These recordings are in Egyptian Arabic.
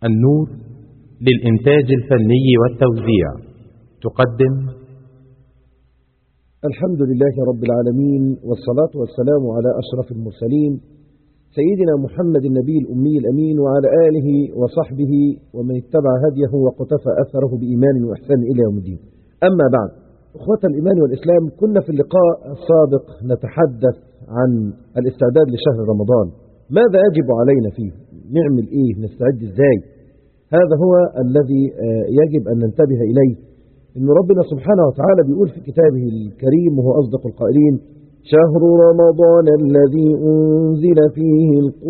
النور للإنتاج الفني والتوزيع تقدم الحمد لله رب العالمين والصلاة والسلام على أشرف المرسلين سيدنا محمد النبي الأمي الأمين وعلى آله وصحبه ومن اتبع هديه وقتفى أثره بإيمان وإحسان إلى يوم الدين أما بعد أخوة الإيمان والإسلام كنا في اللقاء السابق نتحدث عن الاستعداد لشهر رمضان ماذا يجب علينا فيه نعمل إيه نستعد إزاي هذا هو الذي يجب أن ننتبه إليه إن ربنا سبحانه وتعالى بيقول في كتابه الكريم وهو أصدق القائلين شهر رمضان الذي أنزل فيه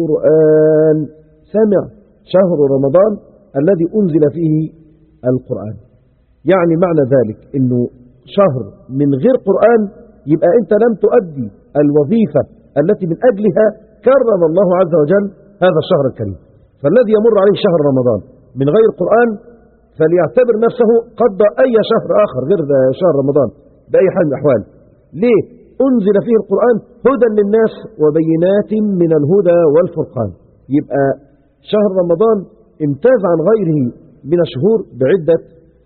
القرآن سمع شهر رمضان الذي أنزل فيه القرآن يعني معنى ذلك أنه شهر من غير قرآن يبقى أنت لم تؤدي الوظيفة التي من أجلها كرم الله عز وجل هذا الشهر الكريم فالذي يمر عليه شهر رمضان من غير قرآن فليعتبر نفسه قضى أي شهر آخر غير شهر رمضان بأي حال من الأحوال ليه؟ أنزل فيه القرآن هدى للناس وبينات من الهدى والفرقان يبقى شهر رمضان امتاز عن غيره من الشهور بعدة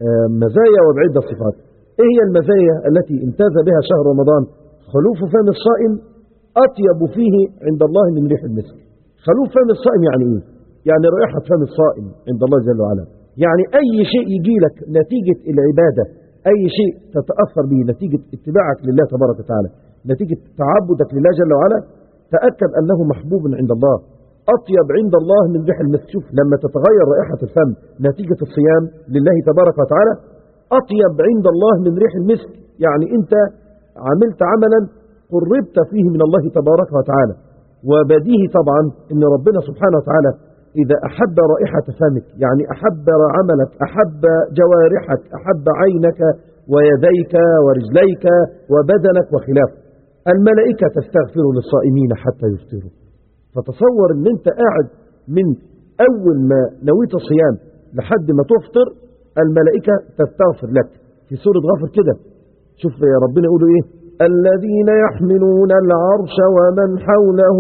مزايا وبعدة صفات ايه هي المزايا التي امتاز بها شهر رمضان خلوف فم الصائم أطيب فيه عند الله من ريح المسك خلوف فم الصائم يعني ايه يعني رائحة فم الصائم عند الله جل وعلا يعني أي شيء يجي لك نتيجة العبادة أي شيء تتأثر به نتيجة اتباعك لله تبارك وتعالى نتيجة تعبدك لله جل وعلا تأكد أنه محبوب عند الله أطيب عند الله من ريح المسك شوف لما تتغير رائحة الفم نتيجة الصيام لله تبارك وتعالى أطيب عند الله من ريح المسك يعني أنت عملت عملا قربت فيه من الله تبارك وتعالى وبديه طبعا أن ربنا سبحانه وتعالى إذا أحب رائحة فمك يعني أحب عملك أحب جوارحك أحب عينك ويديك ورجليك وبدنك وخلافه الملائكة تستغفر للصائمين حتى يفطروا فتصور أن أنت قاعد من أول ما نويت الصيام لحد ما تفطر الملائكة تستغفر لك في سورة غافر كده شوف يا ربنا يقولوا إيه الذين يحملون العرش ومن حوله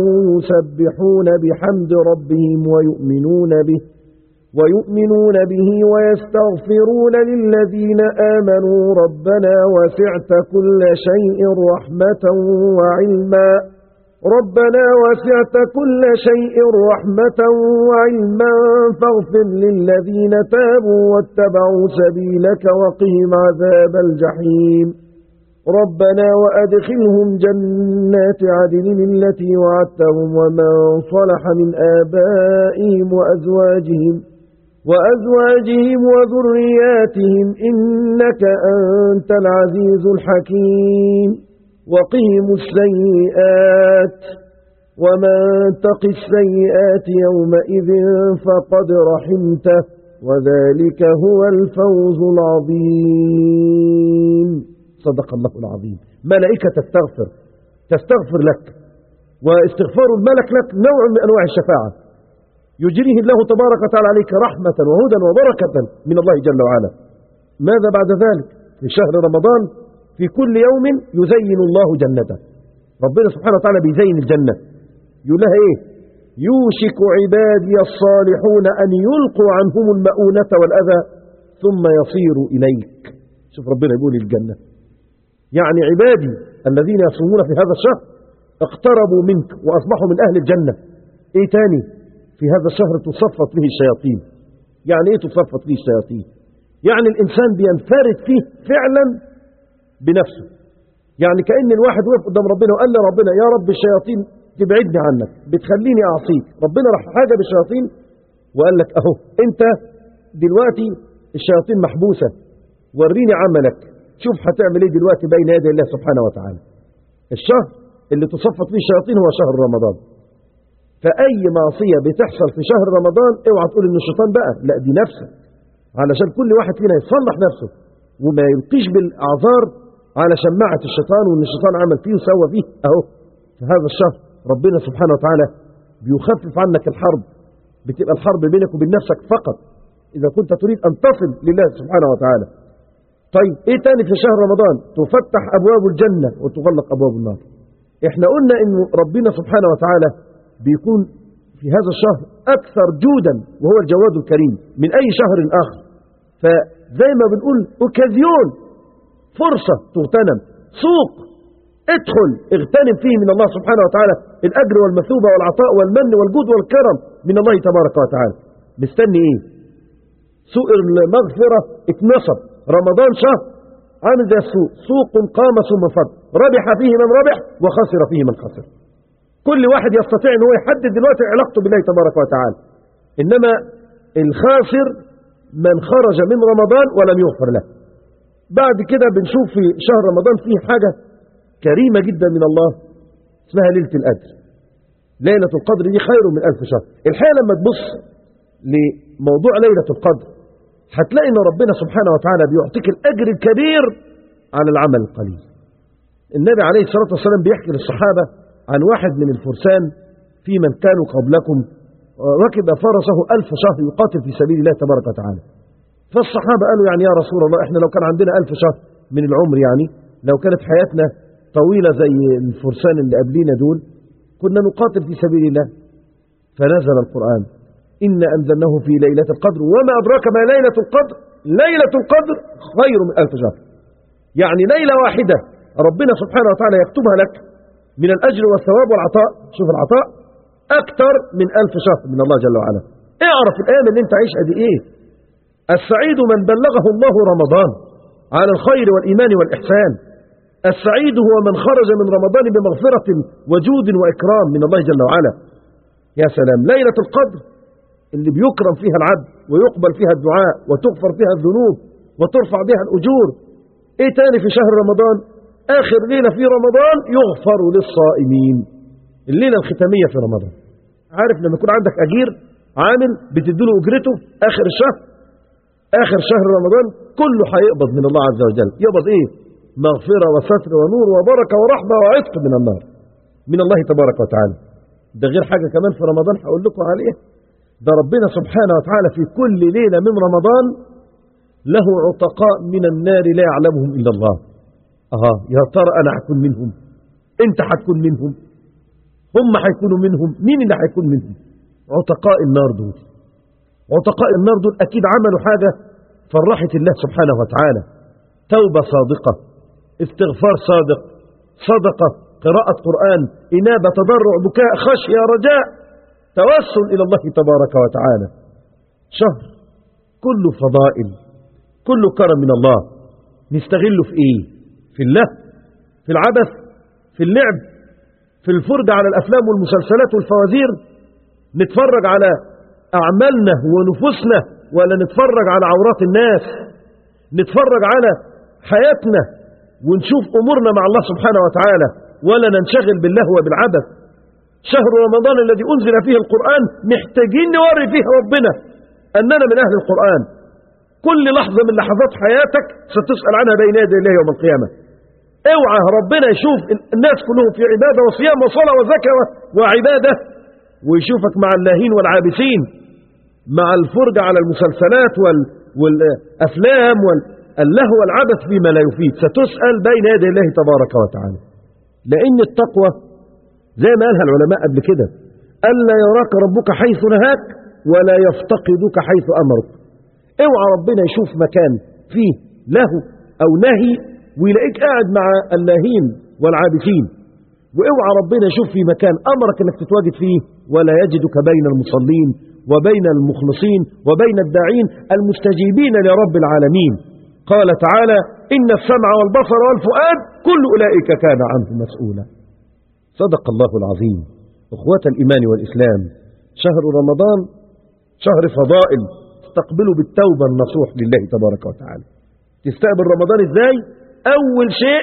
يسبحون بحمد ربهم ويؤمنون به ويؤمنون به ويستغفرون للذين آمنوا ربنا وسعت كل شيء رحمة وعلما ربنا وسعت كل شيء رحمة وعلما فاغفر للذين تابوا واتبعوا سبيلك وقهم عذاب الجحيم ربنا وأدخلهم جنات عدن التي وعدتهم ومن صلح من آبائهم وأزواجهم وأزواجهم وذرياتهم إنك أنت العزيز الحكيم وقهم السيئات ومن تق السيئات يومئذ فقد رحمته وذلك هو الفوز العظيم صدق الله العظيم ملائكة تستغفر تستغفر لك واستغفار الملك لك نوع من أنواع الشفاعة يجريه الله تبارك وتعالى عليك رحمة وهدى وبركة من الله جل وعلا ماذا بعد ذلك في شهر رمضان في كل يوم يزين الله جنته ربنا سبحانه وتعالى بيزين الجنة يقول لها ايه يوشك عبادي الصالحون أن يلقوا عنهم المؤونة والأذى ثم يصيروا إليك شوف ربنا يقول الجنة يعني عبادي الذين يصومون في هذا الشهر اقتربوا منك وأصبحوا من أهل الجنة ايه تاني في هذا الشهر تصفت به الشياطين يعني ايه تصفت به الشياطين يعني الإنسان بينفرد فيه فعلا بنفسه يعني كأن الواحد وقف قدام ربنا وقال لربنا يا رب الشياطين تبعدني عنك بتخليني أعصيك ربنا راح حاجة بالشياطين وقال لك أهو أنت دلوقتي الشياطين محبوسة وريني عملك شوف هتعمل ايه دلوقتي بين يدي الله سبحانه وتعالى الشهر اللي تصفت فيه الشياطين هو شهر رمضان فأي معصية بتحصل في شهر رمضان اوعى تقول ان الشيطان بقى لا دي نفسك علشان كل واحد فينا يصلح نفسه وما يلقيش بالأعذار على شماعة الشيطان وان الشيطان عمل فيه وسوى فيه اهو في هذا الشهر ربنا سبحانه وتعالى بيخفف عنك الحرب بتبقى الحرب بينك وبين نفسك فقط إذا كنت تريد أن تصل لله سبحانه وتعالى طيب ايه تاني في شهر رمضان تفتح ابواب الجنة وتغلق ابواب النار احنا قلنا ان ربنا سبحانه وتعالى بيكون في هذا الشهر أكثر جودا وهو الجواد الكريم من أي شهر آخر فزي ما بنقول أوكازيون فرصة تغتنم سوق ادخل اغتنم فيه من الله سبحانه وتعالى الأجر والمثوبة والعطاء والمن والجود والكرم من الله تبارك وتعالى مستني ايه سوق المغفرة اتنصب رمضان شهر عامل زي السوق سوق قام ثم فض ربح فيه من ربح وخسر فيه من خسر كل واحد يستطيع ان هو يحدد دلوقتي علاقته بالله تبارك وتعالى انما الخاسر من خرج من رمضان ولم يغفر له بعد كده بنشوف في شهر رمضان فيه حاجة كريمة جدا من الله اسمها ليلة القدر ليلة القدر دي خير من ألف شهر الحقيقة لما تبص لموضوع ليلة القدر هتلاقي ان ربنا سبحانه وتعالى بيعطيك الأجر الكبير على العمل القليل النبي عليه الصلاة والسلام بيحكي للصحابة عن واحد من الفرسان في من كانوا قبلكم ركب فرسه ألف شهر يقاتل في سبيل الله تبارك وتعالى فالصحابة قالوا يعني يا رسول الله احنا لو كان عندنا ألف شهر من العمر يعني لو كانت حياتنا طويلة زي الفرسان اللي قبلينا دول كنا نقاتل في سبيل الله فنزل القرآن إن أنزلناه في ليلة القدر وما أدراك ما ليلة القدر ليلة القدر خير من ألف شهر يعني ليلة واحدة ربنا سبحانه وتعالى يكتبها لك من الأجر والثواب والعطاء شوف العطاء أكثر من ألف شهر من الله جل وعلا اعرف الأيام اللي انت عايش قد إيه السعيد من بلغه الله رمضان على الخير والإيمان والإحسان السعيد هو من خرج من رمضان بمغفرة وجود وإكرام من الله جل وعلا يا سلام ليلة القدر اللي بيكرم فيها العبد ويقبل فيها الدعاء وتغفر فيها الذنوب وترفع بها الأجور ايه تاني في شهر رمضان آخر ليلة في رمضان يغفر للصائمين الليلة الختامية في رمضان عارف لما يكون عندك أجير عامل بتديله أجرته آخر الشهر آخر شهر رمضان كله هيقبض من الله عز وجل يقبض إيه مغفرة وستر ونور وبركة ورحمة وعتق من النار من الله تبارك وتعالى ده غير حاجة كمان في رمضان هقول لكم عليه ده ربنا سبحانه وتعالى في كل ليلة من رمضان له عتقاء من النار لا يعلمهم إلا الله أها يا ترى أنا هكون منهم أنت هتكون منهم هم هيكونوا منهم مين اللي هيكون منهم عتقاء النار دول عتقاء النار دول أكيد عملوا حاجة فرحت الله سبحانه وتعالى توبة صادقة استغفار صادق صدقة قراءة قرآن إنابة تضرع بكاء خشية رجاء توسل إلى الله تبارك وتعالى شهر كله فضائل كله كرم من الله نستغله في إيه في الله في العبث في اللعب في الفرجة على الأفلام والمسلسلات والفوازير نتفرج على أعمالنا ونفوسنا ولا نتفرج على عورات الناس نتفرج على حياتنا ونشوف أمورنا مع الله سبحانه وتعالى ولا ننشغل بالله وبالعبث شهر رمضان الذي أنزل فيه القرآن محتاجين نوري فيه ربنا أننا من أهل القرآن كل لحظة من لحظات حياتك ستسأل عنها بين يدي الله يوم القيامة اوعى ربنا يشوف الناس كلهم في عبادة وصيام وصلاة وزكاة وعبادة ويشوفك مع اللاهين والعابثين مع الفرجة على المسلسلات وال... والأفلام واللهو والعبث فيما لا يفيد ستسأل بين يدي الله تبارك وتعالى لأن التقوى زي ما قالها العلماء قبل كده ألا يراك ربك حيث نهاك ولا يفتقدك حيث أمرك اوعى ربنا يشوف مكان فيه له أو نهي ويلاقيك قاعد مع اللاهين والعابثين واوعى ربنا يشوف في مكان أمرك أنك تتواجد فيه ولا يجدك بين المصلين وبين المخلصين وبين الداعين المستجيبين لرب العالمين قال تعالى إن السمع والبصر والفؤاد كل أولئك كان عنه مسؤولا صدق الله العظيم أخوة الإيمان والإسلام شهر رمضان شهر فضائل تستقبله بالتوبة النصوح لله تبارك وتعالى تستقبل رمضان إزاي أول شيء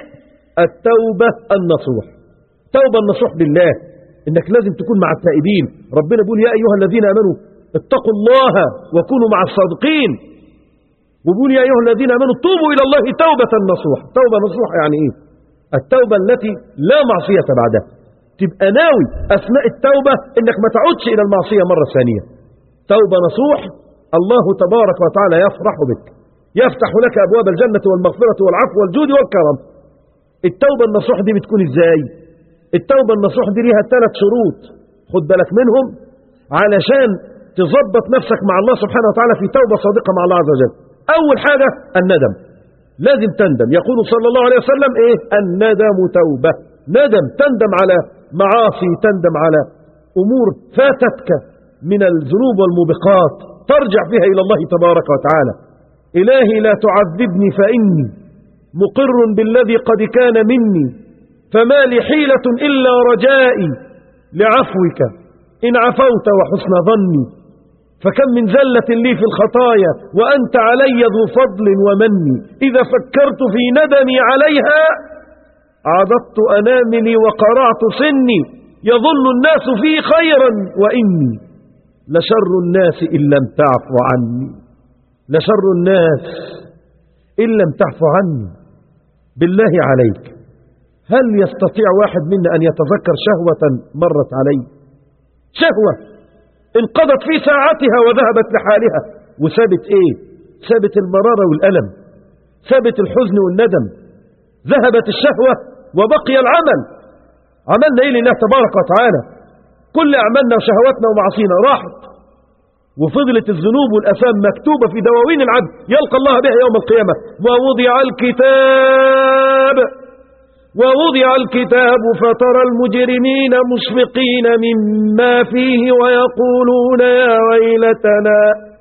التوبة النصوح توبة النصوح لله إنك لازم تكون مع التائبين ربنا بيقول يا أيها الذين آمنوا اتقوا الله وكونوا مع الصادقين وبيقول يا أيها الذين آمنوا توبوا إلى الله توبة نصوح توبة نصوح يعني إيه التوبة التي لا معصية بعدها تبقى ناوي أثناء التوبة إنك ما تعودش إلى المعصية مرة ثانية توبة نصوح الله تبارك وتعالى يفرح بك يفتح لك أبواب الجنة والمغفرة والعفو والجود والكرم التوبة النصوح دي بتكون إزاي التوبة النصوح دي ليها ثلاث شروط خد بالك منهم علشان تظبط نفسك مع الله سبحانه وتعالى في توبة صادقة مع الله عز وجل أول حاجة الندم لازم تندم يقول صلى الله عليه وسلم إيه الندم توبة ندم تندم على معاصي تندم على أمور فاتتك من الذنوب والموبقات ترجع فيها إلى الله تبارك وتعالى إلهي لا تعذبني فإني مقر بالذي قد كان مني فما لي حيلة إلا رجائي لعفوك إن عفوت وحسن ظني فكم من زلة لي في الخطايا وأنت علي ذو فضل ومن إذا فكرت في ندمي عليها عضدت أناملي وقرعت سني يظن الناس في خيرا وإني لشر الناس إن لم تعفو عني لشر الناس إن لم تعفو عني بالله عليك هل يستطيع واحد منا أن يتذكر شهوة مرت عليه شهوة انقضت في ساعتها وذهبت لحالها وسابت ايه سابت المرارة والألم سابت الحزن والندم ذهبت الشهوة وبقي العمل عملنا ايه لله تبارك وتعالى كل أعمالنا وشهواتنا ومعصينا راحت وفضلت الذنوب والأثام مكتوبة في دواوين العبد يلقى الله بها يوم القيامة ووضع الكتاب ووضع الكتاب فترى المجرمين مشفقين مما فيه ويقولون يا ويلتنا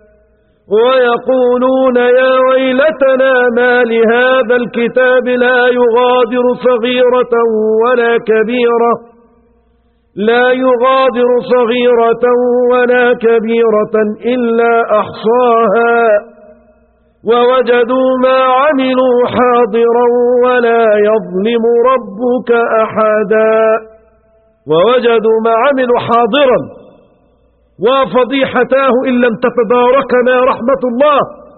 ويقولون يا ويلتنا ما لهذا الكتاب لا يغادر صغيرة ولا كبيرة لا يغادر صغيرة ولا كبيرة إلا أحصاها ووجدوا ما عملوا حاضرا ولا يظلم ربك أحدا ووجدوا ما عملوا حاضرا وفضيحتاه إن لم تتداركنا رحمة الله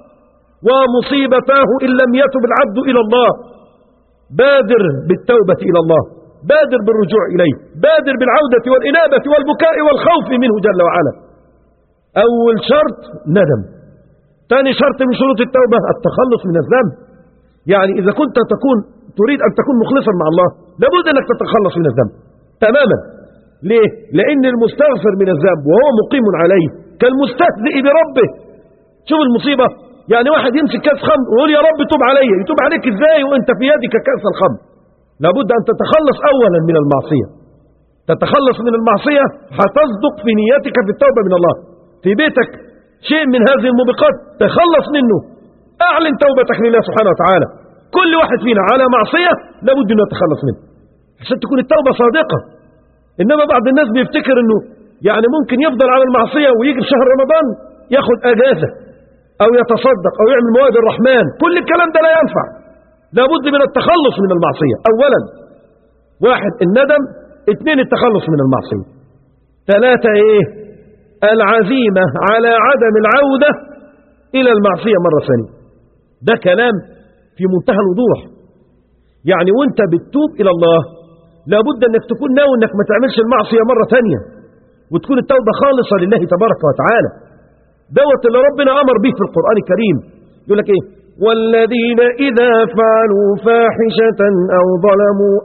ومصيبتاه إن لم يتب العبد إلى الله بادر بالتوبة إلى الله بادر بالرجوع إليه بادر بالعودة والإنابة والبكاء والخوف منه جل وعلا أول شرط ندم ثاني شرط من شروط التوبة التخلص من الذنب يعني إذا كنت تكون تريد أن تكون مخلصا مع الله لابد أنك تتخلص من الذنب تماما ليه؟ لأن المستغفر من الذنب وهو مقيم عليه كالمستهزئ بربه شوف المصيبة يعني واحد يمسك كاس خمر ويقول يا رب توب علي يتوب عليك ازاي وانت في يدك كاس الخمر لابد أن تتخلص أولا من المعصية تتخلص من المعصية هتصدق في نيتك في التوبة من الله في بيتك شيء من هذه الموبقات تخلص منه أعلن توبتك لله سبحانه وتعالى كل واحد فينا على معصية لابد أنه يتخلص منه عشان تكون التوبة صادقة إنما بعض الناس بيفتكر أنه يعني ممكن يفضل على المعصية ويجي في شهر رمضان ياخد أجازة أو يتصدق أو يعمل مواد الرحمن كل الكلام ده لا ينفع لابد من التخلص من المعصية أولا واحد الندم اثنين التخلص من المعصية ثلاثة ايه العزيمة على عدم العودة إلى المعصية مرة ثانية ده كلام في منتهى الوضوح يعني وانت بتتوب إلى الله لابد أنك تكون ناوي أنك ما تعملش المعصية مرة ثانية وتكون التوبة خالصة لله تبارك وتعالى دوت اللي ربنا أمر به في القرآن الكريم يقول لك إيه والذين إذا فعلوا فاحشة أو ظلموا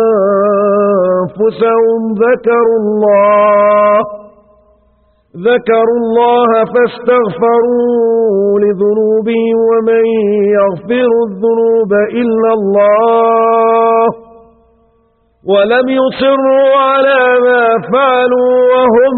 أنفسهم ذكروا الله ذكروا الله فاستغفروا لذنوبهم ومن يغفر الذنوب إلا الله ولم يصروا على ما فعلوا وهم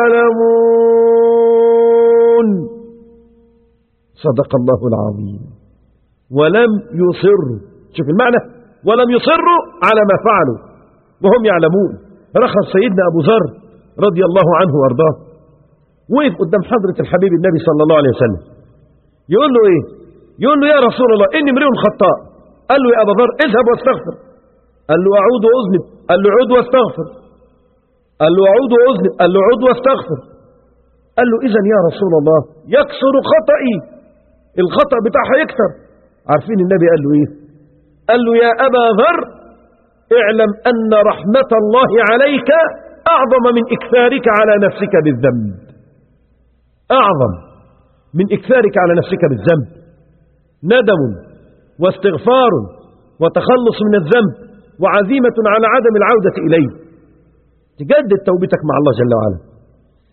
يعلمون صدق الله العظيم ولم يصروا شوف المعنى ولم يصروا على ما فعلوا وهم يعلمون رخص سيدنا أبو ذر رضي الله عنه وارضاه وقف قدام حضرة الحبيب النبي صلى الله عليه وسلم يقول له ايه يقول له يا رسول الله اني امرئ خطاء قال له يا ابا ذر اذهب واستغفر قال له اعود واذنب قال له عود واستغفر قال له اعود واذنب قال له عود واستغفر قال له اذا يا رسول الله يكسر خطئي الخطأ بتاعها يكتر عارفين النبي قال له ايه قال له يا ابا ذر اعلم ان رحمة الله عليك اعظم من اكثارك على نفسك بالذنب أعظم من إكثارك على نفسك بالذنب ندم واستغفار وتخلص من الذنب وعزيمة على عدم العودة إليه تجدد توبتك مع الله جل وعلا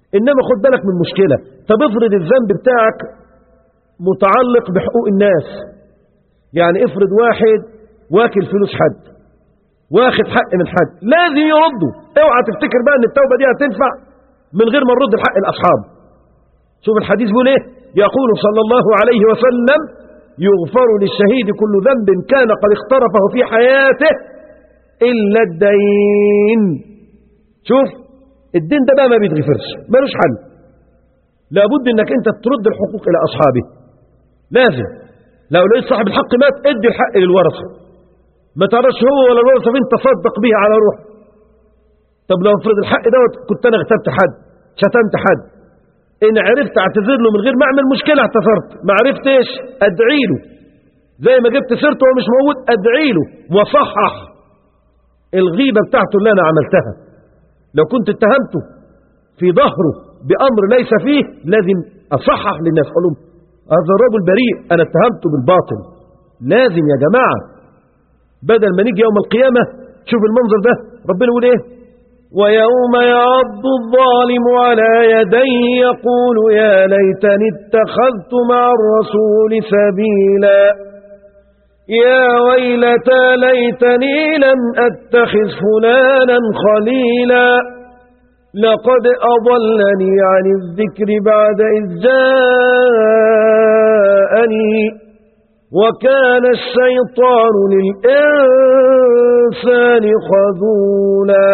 إنما خد بالك من مشكلة طب افرض الذنب بتاعك متعلق بحقوق الناس يعني افرض واحد واكل فلوس حد واخد حق من حد لازم يرده اوعى تفتكر بقى ان التوبة دي هتنفع من غير ما نرد الحق الأصحاب شوف الحديث بيقول ايه يقول صلى الله عليه وسلم يغفر للشهيد كل ذنب كان قد اخترفه في حياته إلا الدين شوف الدين ده بقى ما بيتغفرش ملوش حل لابد انك انت ترد الحقوق الى اصحابه لازم لو لقيت صاحب الحق مات ادي الحق للورثه ما تعرفش هو ولا الورثه فين تصدق به على روح طب لو افرض الحق دوت كنت انا اغتبت حد شتمت حد ان عرفت اعتذر له من غير ما اعمل مشكله اعتذرت ما عرفتش ادعي له زي ما جبت سيرته وهو مش موجود ادعي له وصحح الغيبه بتاعته اللي انا عملتها لو كنت اتهمته في ظهره بأمر ليس فيه لازم أصحح للناس أقول لهم هذا الرجل بريء أنا اتهمته بالباطل لازم يا جماعة بدل ما نيجي يوم القيامة شوف المنظر ده ربنا يقول إيه ويوم يعض الظالم على يديه يقول يا ليتني اتخذت مع الرسول سبيلا يا ويلتى ليتني لم أتخذ فلانا خليلا لقد أضلني عن الذكر بعد إذ جاءني وكان الشيطان للإنسان خذولا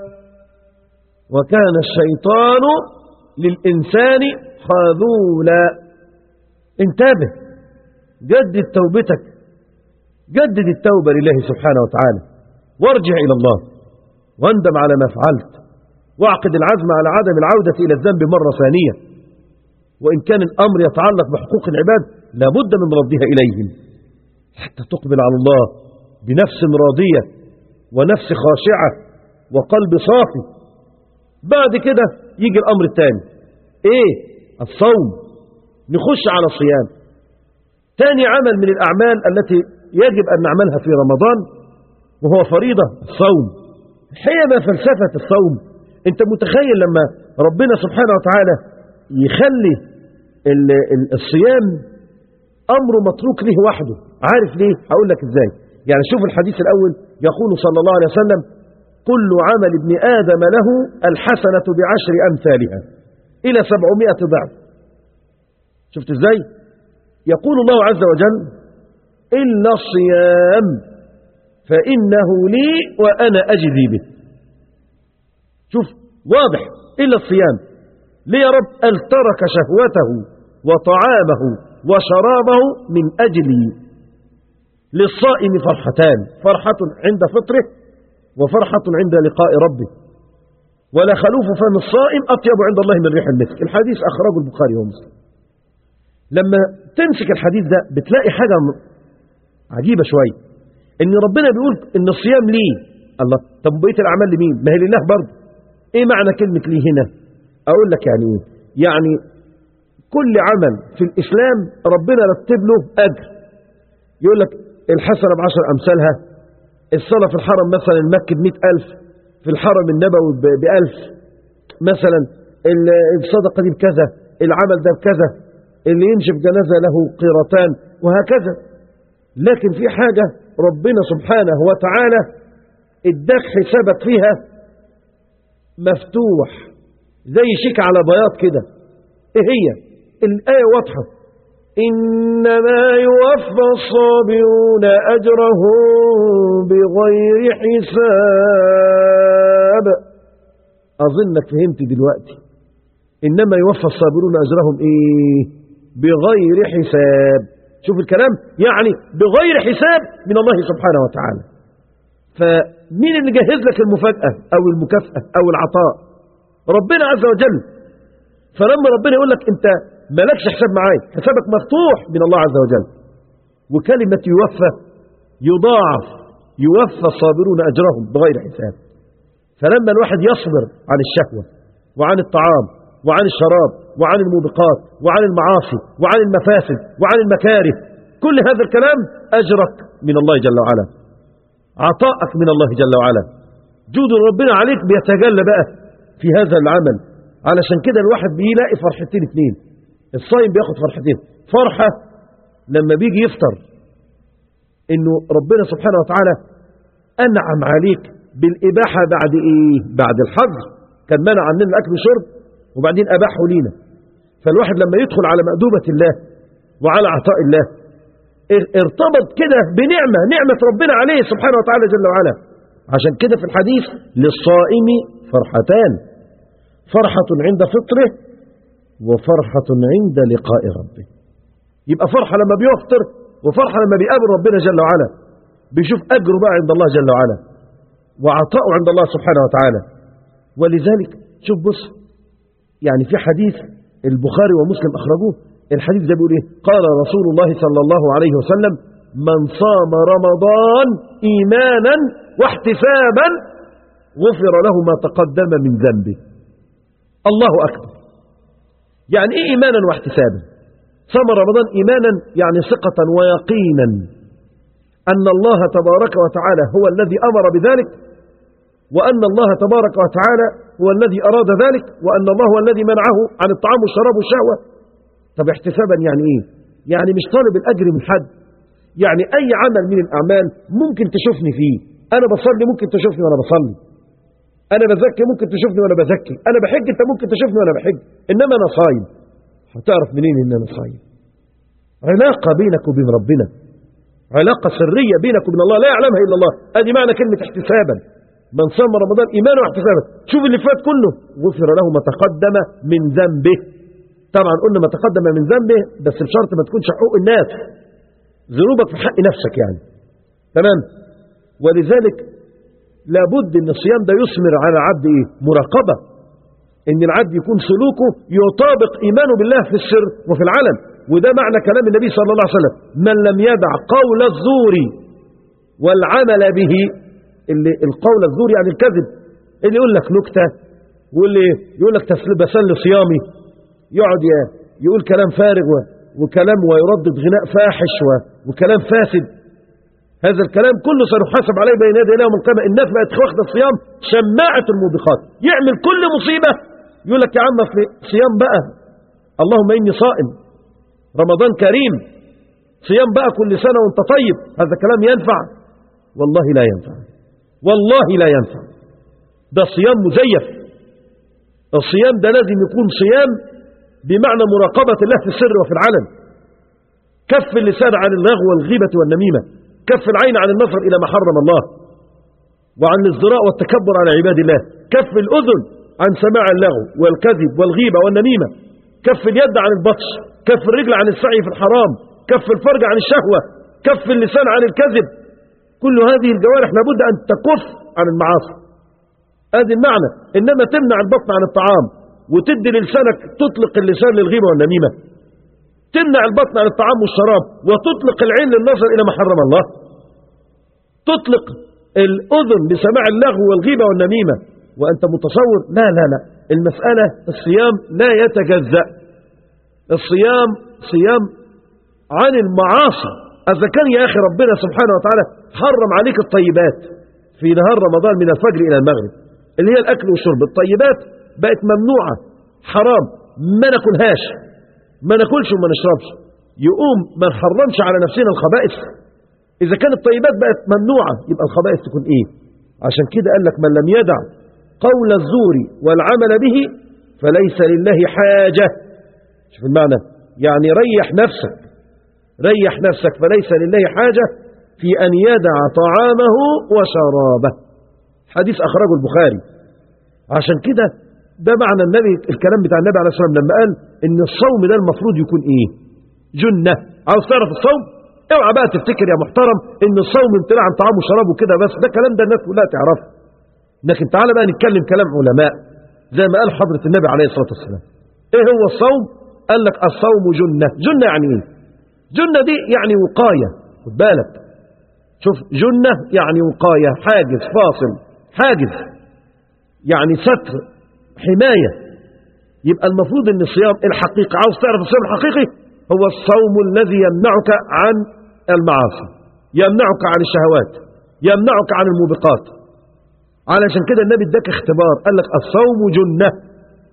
وكان الشيطان للإنسان خذولا انتبه جدد توبتك جدد التوبة لله سبحانه وتعالى وارجع إلى الله واندم على ما فعلت واعقد العزم على عدم العودة إلى الذنب مرة ثانية وإن كان الأمر يتعلق بحقوق العباد لابد من ردها إليهم حتى تقبل على الله بنفس راضية ونفس خاشعة وقلب صافي بعد كده يجي الأمر الثاني إيه الصوم نخش على الصيام ثاني عمل من الأعمال التي يجب أن نعملها في رمضان وهو فريضة الصوم هي ما فلسفة الصوم انت متخيل لما ربنا سبحانه وتعالى يخلي الصيام أمره متروك له وحده عارف ليه هقول لك ازاي يعني شوف الحديث الأول يقول صلى الله عليه وسلم كل عمل ابن آدم له الحسنة بعشر أمثالها إلى سبعمائة ضعف شفت ازاي يقول الله عز وجل إلا الصيام فإنه لي وأنا أجزي به شوف واضح إلا الصيام ليه يا رب قال ترك شهوته وطعامه وشرابه من أجلي للصائم فرحتان فرحة عند فطره وفرحة عند لقاء ربه ولا خلوف فم الصائم أطيب عند الله من ريح المسك الحديث أخرجه البخاري ومسلم لما تمسك الحديث ده بتلاقي حاجة عجيبة شوية ان ربنا بيقول ان الصيام ليه الله طب بقيه الاعمال لمين ما هي لله برضه ايه معنى كلمه ليه هنا اقول لك يعني ايه يعني كل عمل في الاسلام ربنا رتب له اجر يقول لك الحسنه بعشر امثالها الصلاه في الحرم مثلا المكي ب ألف في الحرم النبوي بألف مثلا الصدقه دي بكذا العمل ده بكذا اللي يمشي في جنازه له قيرتان وهكذا لكن في حاجة ربنا سبحانه وتعالى اداك حسابك فيها مفتوح زي شيك على بياض كده ايه هي الآية واضحة إنما يوفى الصابرون أجرهم بغير حساب أظنك فهمت دلوقتي إنما يوفى الصابرون أجرهم إيه بغير حساب شوف الكلام يعني بغير حساب من الله سبحانه وتعالى فمين اللي جهز لك المفاجأة أو المكافأة أو العطاء ربنا عز وجل فلما ربنا يقول لك أنت مالكش حساب معاي حسابك مفتوح من الله عز وجل وكلمة يوفى يضاعف يوفى الصابرون أجرهم بغير حساب فلما الواحد يصبر عن الشهوة وعن الطعام وعن الشراب وعن الموبقات وعن المعاصي وعن المفاسد وعن المكاره كل هذا الكلام أجرك من الله جل وعلا عطاءك من الله جل وعلا جود ربنا عليك بيتجلى بقى في هذا العمل علشان كده الواحد بيلاقي فرحتين اتنين الصايم بياخد فرحتين فرحة لما بيجي يفطر انه ربنا سبحانه وتعالى انعم عليك بالاباحة بعد ايه بعد الحظر كان منع عننا الاكل والشرب وبعدين اباحه لينا فالواحد لما يدخل على مأدوبة الله وعلى عطاء الله ارتبط كده بنعمة نعمة ربنا عليه سبحانه وتعالى جل وعلا عشان كده في الحديث للصائم فرحتان فرحة عند فطره وفرحة عند لقاء ربه يبقى فرحة لما بيفطر وفرحة لما بيقابل ربنا جل وعلا بيشوف أجره بقى عند الله جل وعلا وعطاؤه عند الله سبحانه وتعالى ولذلك شوف بص يعني في حديث البخاري ومسلم أخرجوه الحديث ده بيقول ايه قال رسول الله صلى الله عليه وسلم من صام رمضان إيمانا واحتسابا غفر له ما تقدم من ذنبه الله أكبر يعني إيه إيمانا واحتسابا صام رمضان إيمانا يعني ثقة ويقينا أن الله تبارك وتعالى هو الذي أمر بذلك وأن الله تبارك وتعالى هو الذي أراد ذلك وأن الله هو الذي منعه عن الطعام والشراب والشهوة طب احتسابا يعني إيه يعني مش طالب الأجر من حد يعني أي عمل من الأعمال ممكن تشوفني فيه أنا بصلي ممكن تشوفني وأنا بصلي أنا بزكي ممكن تشوفني وأنا بزكي أنا بحج أنت ممكن تشوفني وأنا بحج إنما أنا صايم هتعرف منين إن أنا صايم علاقة بينك وبين ربنا علاقة سرية بينك وبين الله لا يعلمها إلا الله هذه معنى كلمة احتسابا من صام رمضان إيمانا واحتسابا شوف اللي فات كله غفر له ما تقدم من ذنبه طبعا قلنا ما تقدم من ذنبه بس بشرط ما تكونش حقوق الناس ذنوبك في حق نفسك يعني تمام ولذلك لابد ان الصيام ده يثمر على العبد ايه مراقبة ان العبد يكون سلوكه يطابق ايمانه بالله في السر وفي العلن وده معنى كلام النبي صلى الله عليه وسلم من لم يدع قول الزور والعمل به اللي القول الزور يعني الكذب اللي يقول لك نكتة واللي يقول لك بسل صيامي يقعد يقول كلام فارغ وكلام ويردد غناء فاحش وكلام فاسد هذا الكلام كله سنحاسب عليه بين يدي الله يوم القيامة الناس بقت واخده الصيام شماعة الموبقات يعمل كل مصيبة يقول لك يا عم في صيام بقى اللهم إني صائم رمضان كريم صيام بقى كل سنة وانت طيب هذا كلام ينفع والله لا ينفع والله لا ينفع ده صيام مزيف الصيام ده لازم يكون صيام بمعنى مراقبة الله في السر وفي العلن كف اللسان عن اللغو والغيبة والنميمة كف العين عن النظر إلى ما حرم الله وعن الازدراء والتكبر على عباد الله كف الأذن عن سماع اللغو والكذب والغيبة والنميمة كف اليد عن البطش كف الرجل عن السعي في الحرام كف الفرج عن الشهوة كف اللسان عن الكذب كل هذه الجوارح لابد أن تكف عن المعاصي هذا المعنى إنما تمنع البطن عن الطعام وتدي لسانك تطلق اللسان للغيبة والنميمة تمنع البطن عن الطعام والشراب وتطلق العين للنظر إلى ما حرم الله تطلق الأذن لسماع اللغو والغيبة والنميمة وأنت متصور لا لا لا المسألة الصيام لا يتجزأ الصيام صيام عن المعاصي إذا كان يا أخي ربنا سبحانه وتعالى حرم عليك الطيبات في نهار رمضان من الفجر إلى المغرب اللي هي الأكل والشرب الطيبات بقت ممنوعة حرام ما ناكلهاش ما ناكلش وما نشربش يقوم ما نحرمش على نفسنا الخبائث إذا كانت الطيبات بقت ممنوعة يبقى الخبائث تكون إيه عشان كده قال لك من لم يدع قول الزور والعمل به فليس لله حاجة شوف المعنى يعني ريح نفسك ريح نفسك فليس لله حاجة في أن يدع طعامه وشرابه حديث أخرجه البخاري عشان كده ده معنى النبي الكلام بتاع النبي عليه الصلاة والسلام لما قال ان الصوم ده المفروض يكون ايه جنة عاوز تعرف الصوم اوعى بقى تفتكر يا محترم ان الصوم امتناع عن طعام وشراب وكده بس ده كلام ده الناس كلها تعرفه لكن تعالى بقى نتكلم كلام علماء زي ما قال حضرة النبي عليه الصلاة والسلام ايه هو الصوم قال لك الصوم جنة جنة يعني ايه جنة دي يعني وقاية خد بالك شوف جنة يعني وقاية حاجز فاصل حاجز يعني ستر حماية يبقى المفروض ان الصيام الحقيقي عاوز تعرف الصيام الحقيقي هو الصوم الذي يمنعك عن المعاصي يمنعك عن الشهوات يمنعك عن الموبقات علشان كده النبي اداك اختبار قال لك الصوم جنة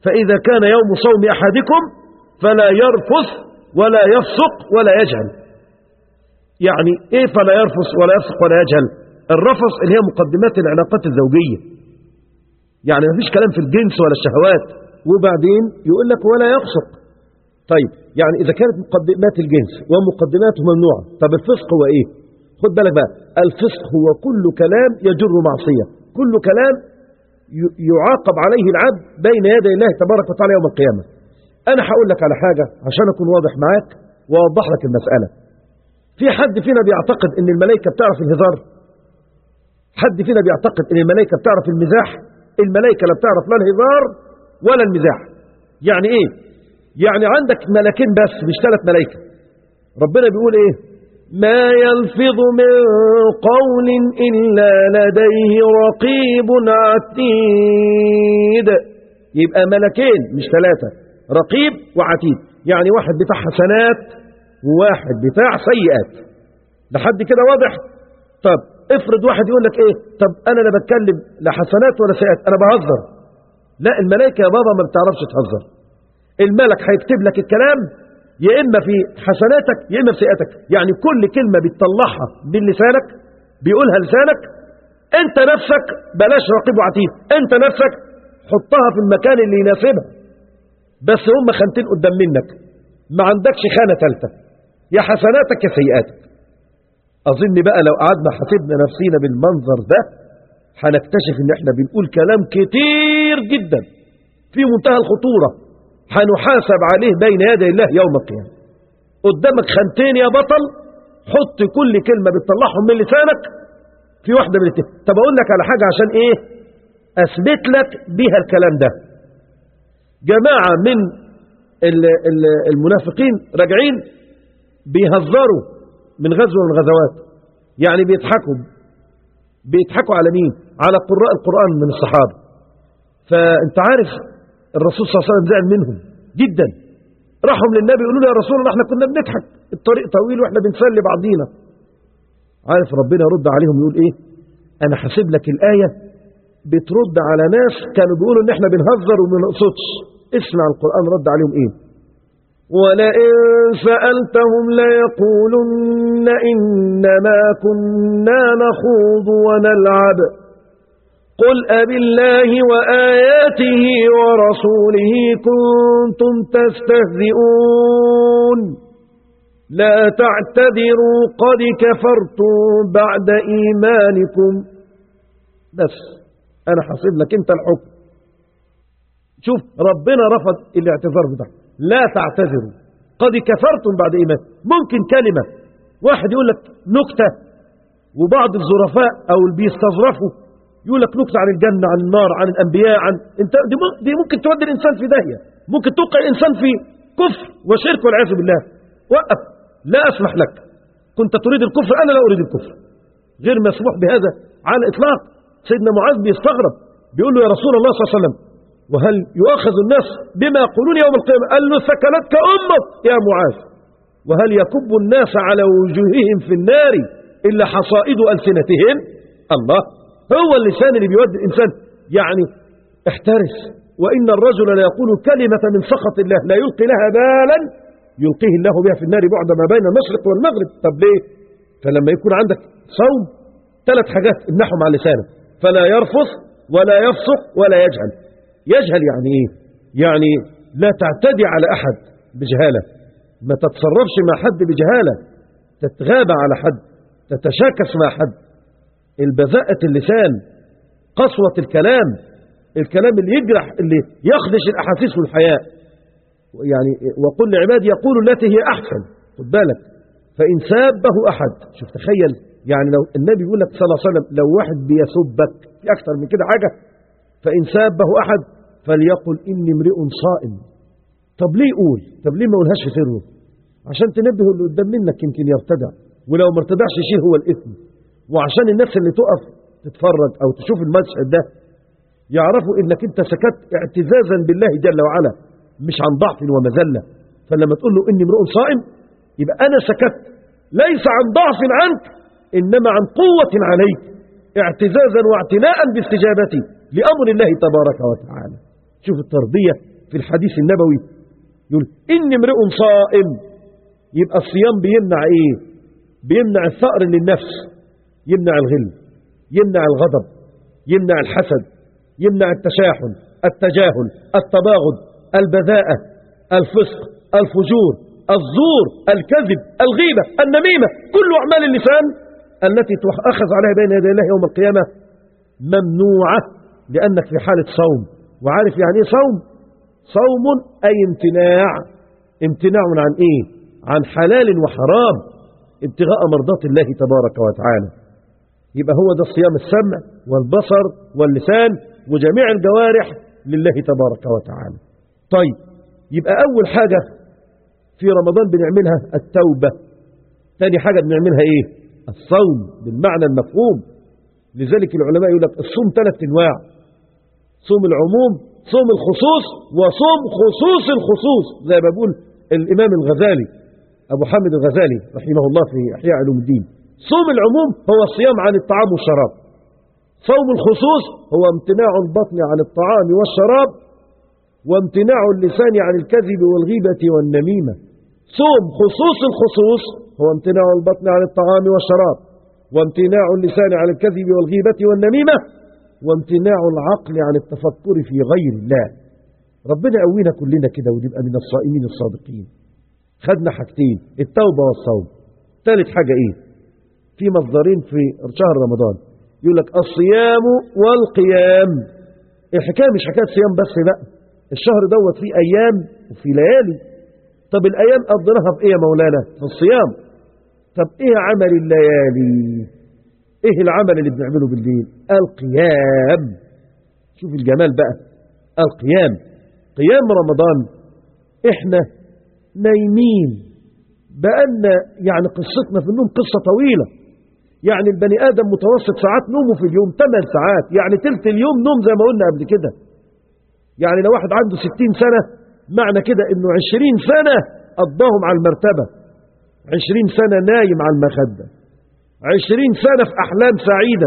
فإذا كان يوم صوم أحدكم فلا يرفث ولا يفسق ولا يجهل يعني إيه فلا يرفث ولا يفسق ولا يجهل الرفث اللي هي مقدمات العلاقات الزوجية يعني ما فيش كلام في الجنس ولا الشهوات وبعدين يقول لك ولا يفسق طيب يعني إذا كانت مقدمات الجنس ومقدماته ممنوعة طب الفسق هو إيه خد بالك بقى الفسق هو كل كلام يجر معصية كل كلام ي- يعاقب عليه العبد بين يدي الله تبارك وتعالى يوم القيامة أنا هقول لك على حاجة عشان أكون واضح معاك وأوضح لك المسألة في حد فينا بيعتقد أن الملائكة بتعرف الهزار حد فينا بيعتقد أن الملائكة بتعرف المزاح الملائكة لا بتعرف لا الهزار ولا المزاح يعني إيه يعني عندك ملكين بس مش ثلاث ملائكة ربنا بيقول إيه ما يلفظ من قول إلا لديه رقيب عتيد يبقى ملكين مش ثلاثة رقيب وعتيد يعني واحد بتاع حسنات وواحد بتاع سيئات لحد كده واضح طب افرض واحد يقول لك ايه طب انا لا بتكلم لا حسنات ولا سيئات انا بهزر لا الملائكة يا بابا ما بتعرفش تهزر الملك هيكتب لك الكلام يا إما في حسناتك يا إما في سيئاتك يعني كل كلمة بتطلعها من لسانك بيقولها لسانك أنت نفسك بلاش رقيب وعتيد أنت نفسك حطها في المكان اللي يناسبها بس هم خانتين قدام منك ما عندكش خانة ثالثة يا حسناتك يا سيئاتك أظن بقى لو قعدنا حسبنا نفسينا بالمنظر ده هنكتشف ان احنا بنقول كلام كتير جدا في منتهى الخطورة هنحاسب عليه بين يدي الله يوم القيامة قدامك خانتين يا بطل حط كل كلمة بتطلعهم من لسانك في واحدة من الاتنين طب اقول لك على حاجة عشان ايه اثبت لك بيها الكلام ده جماعة من ال- ال- المنافقين راجعين بيهزروا من غزوة من الغزوات يعني بيضحكوا بيضحكوا على مين على قراء القرآن من الصحابة فانت عارف الرسول صلى الله عليه وسلم زعل منهم جدا راحوا للنبي يقولوا له يا رسول الله احنا كنا بنضحك الطريق طويل واحنا بنسلي بعضينا عارف ربنا يرد عليهم يقول ايه انا حاسب لك الآية بترد على ناس كانوا بيقولوا ان احنا بنهزر وما نقصدش اسمع القرآن رد عليهم ايه ولئن سألتهم ليقولن إنما كنا نخوض ونلعب قل أبالله وآياته ورسوله كنتم تستهزئون لا تعتذروا قد كفرتم بعد إيمانكم بس أنا حاسب لك أنت الحكم شوف ربنا رفض الاعتذار بتاعه لا تعتذروا قد كفرتم بعد إيمان ممكن كلمة واحد يقول لك نكتة وبعض الظرفاء أو اللي بيستظرفوا يقول لك نكتة عن الجنة عن النار عن الأنبياء عن انت دي, م- دي ممكن تودي الإنسان في داهية ممكن توقع الإنسان في كفر وشرك والعياذ بالله وقف لا أسمح لك كنت تريد الكفر أنا لا أريد الكفر غير مسموح بهذا على الإطلاق سيدنا معاذ بيستغرب بيقول له يا رسول الله صلى الله عليه وسلم وهل يؤاخذ الناس بما يقولون يوم القيامة قال له ثكلتك أمك يا معاذ وهل يكب الناس على وجوههم في النار إلا حصائد ألسنتهم الله هو اللسان اللي بيودي الإنسان يعني احترس وإن الرجل لا يقول كلمة من سخط الله لا يلقي لها بالا يلقيه الله بها في النار بعد ما بين المشرق والمغرب طب ليه فلما يكون عندك صوم ثلاث حاجات امنحهم على لسانك فلا يرفض ولا يفسق ولا يجهل يجهل يعني ايه يعني لا تعتدي على احد بجهالة ما تتصرفش مع حد بجهالة تتغابى على حد تتشاكس مع حد البذاءة اللسان قسوة الكلام الكلام اللي يجرح اللي يخدش الأحاسيس والحياء يعني وقل لعبادي يقول التي هي أحسن خد بالك فإن سابه أحد شوف تخيل يعني لو النبي يقول لك صلى الله عليه وسلم لو واحد بيسبك في أكثر من كده حاجة فإن سابه أحد فليقل إني امرئ صائم طب ليه يقول طب ليه ما يقولهاش في سره عشان تنبه اللي قدام منك يمكن يرتدع ولو ما ارتدعش يشيل هو الإثم وعشان الناس اللي تقف تتفرج أو تشوف المشهد ده يعرفوا إنك أنت سكت اعتزازا بالله جل وعلا مش عن ضعف ومذلة فلما تقول له إني امرؤ صائم يبقى أنا سكت ليس عن ضعف عنك إنما عن قوة عليك اعتزازا واعتناء باستجابتي لأمر الله تبارك وتعالى شوف التربية في الحديث النبوي يقول إن امرئ صائم يبقى الصيام بيمنع إيه بيمنع الثأر للنفس يمنع الغل يمنع الغضب يمنع الحسد يمنع التشاحن التجاهل التباغض البذاءة الفسق الفجور الزور الكذب الغيبة النميمة كل أعمال اللسان التي تؤخذ عليها بين يدي الله يوم القيامة ممنوعة لأنك في حالة صوم وعارف يعني ايه صوم صوم أي امتناع امتناع عن ايه عن حلال وحرام ابتغاء مرضات الله تبارك وتعالى يبقى هو ده الصيام السمع والبصر واللسان وجميع الجوارح لله تبارك وتعالى طيب يبقى أول حاجة في رمضان بنعملها التوبة ثاني حاجة بنعملها ايه الصوم بالمعنى المفهوم لذلك العلماء يقول لك الصوم ثلاث انواع صوم العموم صوم الخصوص وصوم خصوص الخصوص زي ما بيقول الإمام الغزالي أبو حامد الغزالي رحمه الله في إحياء علوم الدين صوم العموم هو الصيام عن الطعام والشراب صوم الخصوص هو امتناع البطن عن الطعام والشراب وامتناع اللسان عن الكذب والغيبة والنميمة صوم خصوص الخصوص هو امتناع البطن عن الطعام والشراب وامتناع اللسان عن الكذب والغيبة والنميمة وامتناع العقل عن التفكر في غير الله ربنا قوينا كلنا كده ونبقى من الصائمين الصادقين خدنا حاجتين التوبة والصوم ثالث حاجة ايه في مصدرين في شهر رمضان يقول لك الصيام والقيام الحكاية مش حكاية صيام بس بقى الشهر دوت فيه أيام وفي ليالي طب الأيام قضيناها في إيه يا مولانا في الصيام طب إيه عمل الليالي إيه العمل اللي بنعمله بالليل القيام شوف الجمال بقى القيام قيام رمضان إحنا نايمين بأن يعني قصتنا في النوم قصة طويلة يعني البني آدم متوسط ساعات نومه في اليوم 8 ساعات يعني تلت اليوم نوم زي ما قلنا قبل كده يعني لو واحد عنده 60 سنة معنى كده انه 20 سنة قضاهم على المرتبة 20 سنة نايم على المخدة 20 سنة في أحلام سعيدة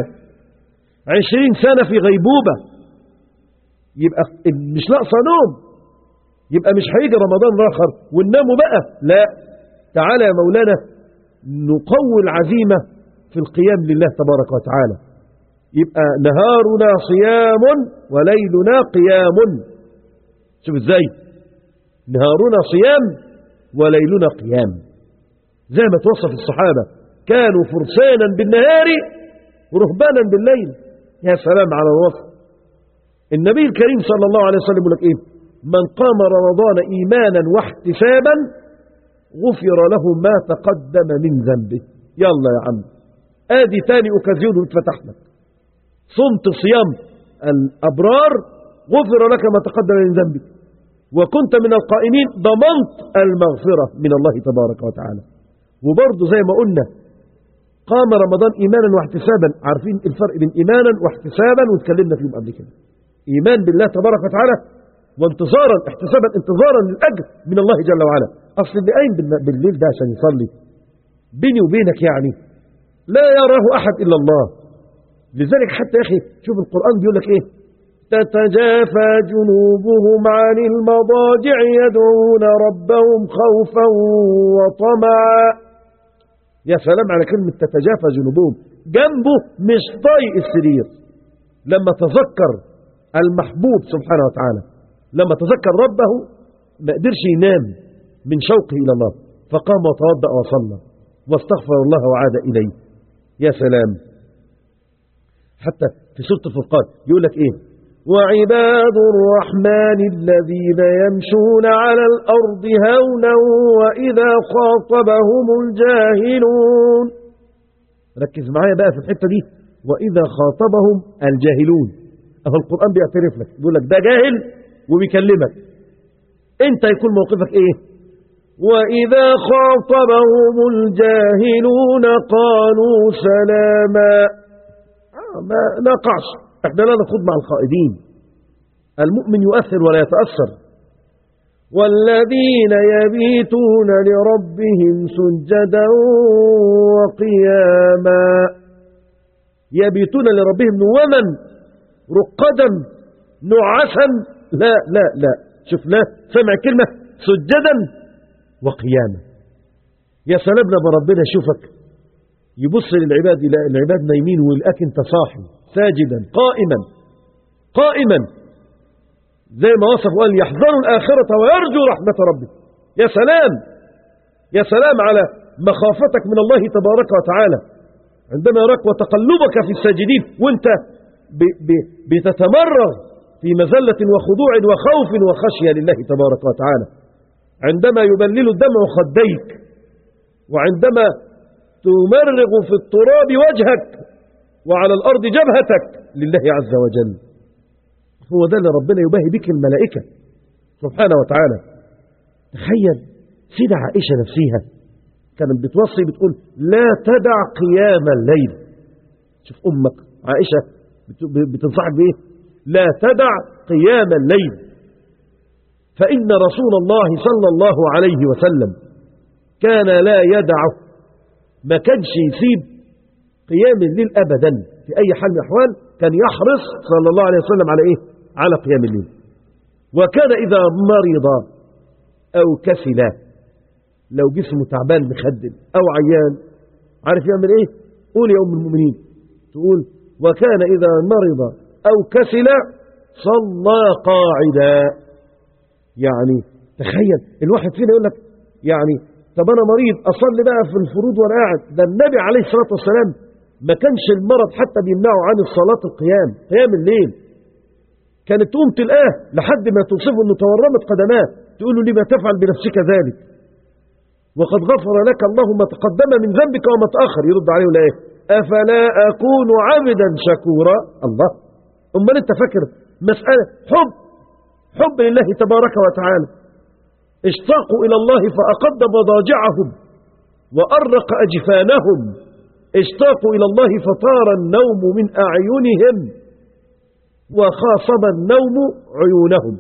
20 سنة في غيبوبة يبقى مش ناقصة نوم يبقى مش هيجي رمضان آخر ونناموا بقى لا تعالى يا مولانا نقوي العزيمة في القيام لله تبارك وتعالى يبقى نهارنا صيام وليلنا قيام شوف ازاي نهارنا صيام وليلنا قيام زي ما توصف الصحابة كانوا فرسانا بالنهار ورهبانا بالليل يا سلام على الوصف النبي الكريم صلى الله عليه وسلم يقول لك ايه من قام رمضان ايمانا واحتسابا غفر له ما تقدم من ذنبه يلا يا عم ادي تاني اوكازيون اتفتح لك صمت صيام الابرار غفر لك ما تقدم من ذنبك وكنت من القائمين ضمنت المغفرة من الله تبارك وتعالى وبرضه زي ما قلنا قام رمضان إيمانا واحتسابا عارفين الفرق بين إيمانا واحتسابا واتكلمنا فيهم قبل كده إيمان بالله تبارك وتعالى وانتظارا احتسابا انتظارا للأجر من الله جل وعلا أصل اللي قايم بالليل ده عشان يصلي بيني وبينك يعني لا يراه أحد إلا الله لذلك حتى يا أخي شوف القرآن بيقول لك إيه تتجافى جنوبهم عن المضاجع يدعون ربهم خوفا وطمعا يا سلام على كلمة تتجافى جنوبهم جنبه مش طايق السرير لما تذكر المحبوب سبحانه وتعالى لما تذكر ربه ما قدرش ينام من شوقه إلى الله فقام وتوضأ وصلى واستغفر الله وعاد إليه يا سلام حتى في سورة الفرقان يقول لك إيه وعباد الرحمن الذين يمشون على الأرض هونا وإذا خاطبهم الجاهلون ركز معايا بقى في الحتة دي وإذا خاطبهم الجاهلون أهو القرآن بيعترف لك بيقول لك ده جاهل وبيكلمك انت يكون موقفك ايه وإذا خاطبهم الجاهلون قالوا سلاما آه ما نقعش احنا لا نخوض مع الخائدين المؤمن يؤثر ولا يتأثر والذين يبيتون لربهم سجدا وقياما يبيتون لربهم نوما رقدا نعسا لا لا لا شفناه سمع كلمة سجدا وقياما يا سلام لما ربنا يشوفك يبص للعباد يلاقي العباد نايمين ويلاقيك انت صاحي ساجدا قائما قائما زي ما وصف وقال يحذروا الآخرة ويرجو رحمة ربك يا سلام يا سلام على مخافتك من الله تبارك وتعالى عندما يراك وتقلبك في الساجدين وانت ب ب بتتمرغ في مزلة وخضوع وخوف وخشية لله تبارك وتعالى عندما يبلل الدمع خديك وعندما تمرغ في التراب وجهك وعلى الأرض جبهتك لله عز وجل هو ده اللي ربنا يباهي بك الملائكة سبحانه وتعالى تخيل سيدة عائشة نفسها كانت بتوصي بتقول لا تدع قيام الليل شوف أمك عائشة بتنصحك بإيه لا تدع قيام الليل فإن رسول الله صلى الله عليه وسلم كان لا يدع ما كانش يسيب قيام الليل أبدا في أي حال من الأحوال كان يحرص صلى الله عليه وسلم على إيه على قيام الليل وكان إذا مرض أو كسل لو جسمه تعبان مخدل أو عيان عارف يعمل إيه قول يا أم المؤمنين تقول وكان إذا مرض أو كسل صلى قاعدا يعني تخيل الواحد فينا يقول لك يعني طب أنا مريض أصلي بقى في الفروض وأنا قاعد ده النبي عليه الصلاة والسلام ما كانش المرض حتى بيمنعه عن الصلاة القيام قيام الليل كانت تقوم تلقاه لحد ما توصفه أنه تورمت قدماه تقول له لما تفعل بنفسك ذلك وقد غفر لك الله ما تقدم من ذنبك وما تأخر يرد عليه ولا ايه أفلا أكون عبدا شكورا الله أمال أنت فاكر مسألة حب حب لله تبارك وتعالى اشتاقوا إلى الله فأقد مضاجعهم وأرق أجفانهم اشتاقوا إلى الله فطار النوم من أعينهم وخاصم النوم عيونهم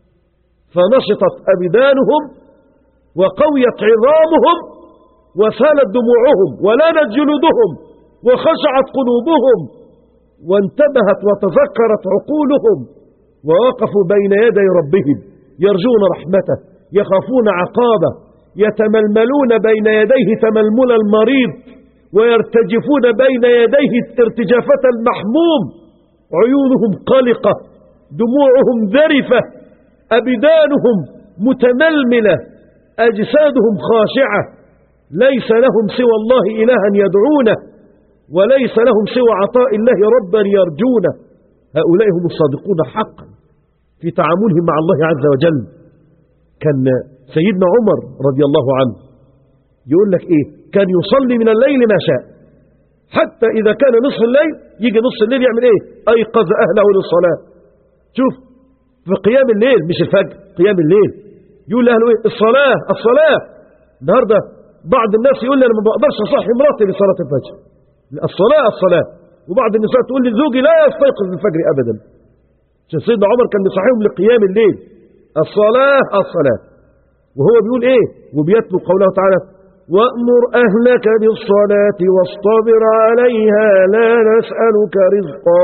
فنشطت أبدانهم وقويت عظامهم وسالت دموعهم ولانت جلودهم وخشعت قلوبهم وانتبهت وتذكرت عقولهم ووقفوا بين يدي ربهم يرجون رحمته يخافون عقابه يتململون بين يديه تململ المريض ويرتجفون بين يديه ارتجافة المحموم عيونهم قلقة دموعهم ذرفة أبدانهم متململة أجسادهم خاشعة ليس لهم سوى الله إلها يدعونه وليس لهم سوى عطاء الله ربا يرجونه هؤلاء هم الصادقون حقا في تعاملهم مع الله عز وجل كان سيدنا عمر رضي الله عنه يقول لك إيه كان يصلي من الليل ما شاء حتى إذا كان نصف الليل يجي نصف الليل يعمل إيه أيقظ أهله للصلاة شوف في قيام الليل مش الفجر قيام الليل يقول لأهله إيه الصلاة الصلاة النهاردة بعض الناس يقول لي أنا ما بقدرش أصحي مراتي لصلاة الفجر الصلاة الصلاة وبعض النساء تقول لي زوجي لا يستيقظ للفجر أبدا سيدنا عمر كان بيصحيهم لقيام الليل الصلاة الصلاة وهو بيقول ايه وبيتلو قوله تعالى وأمر أهلك بالصلاة واصطبر عليها لا نسألك رزقا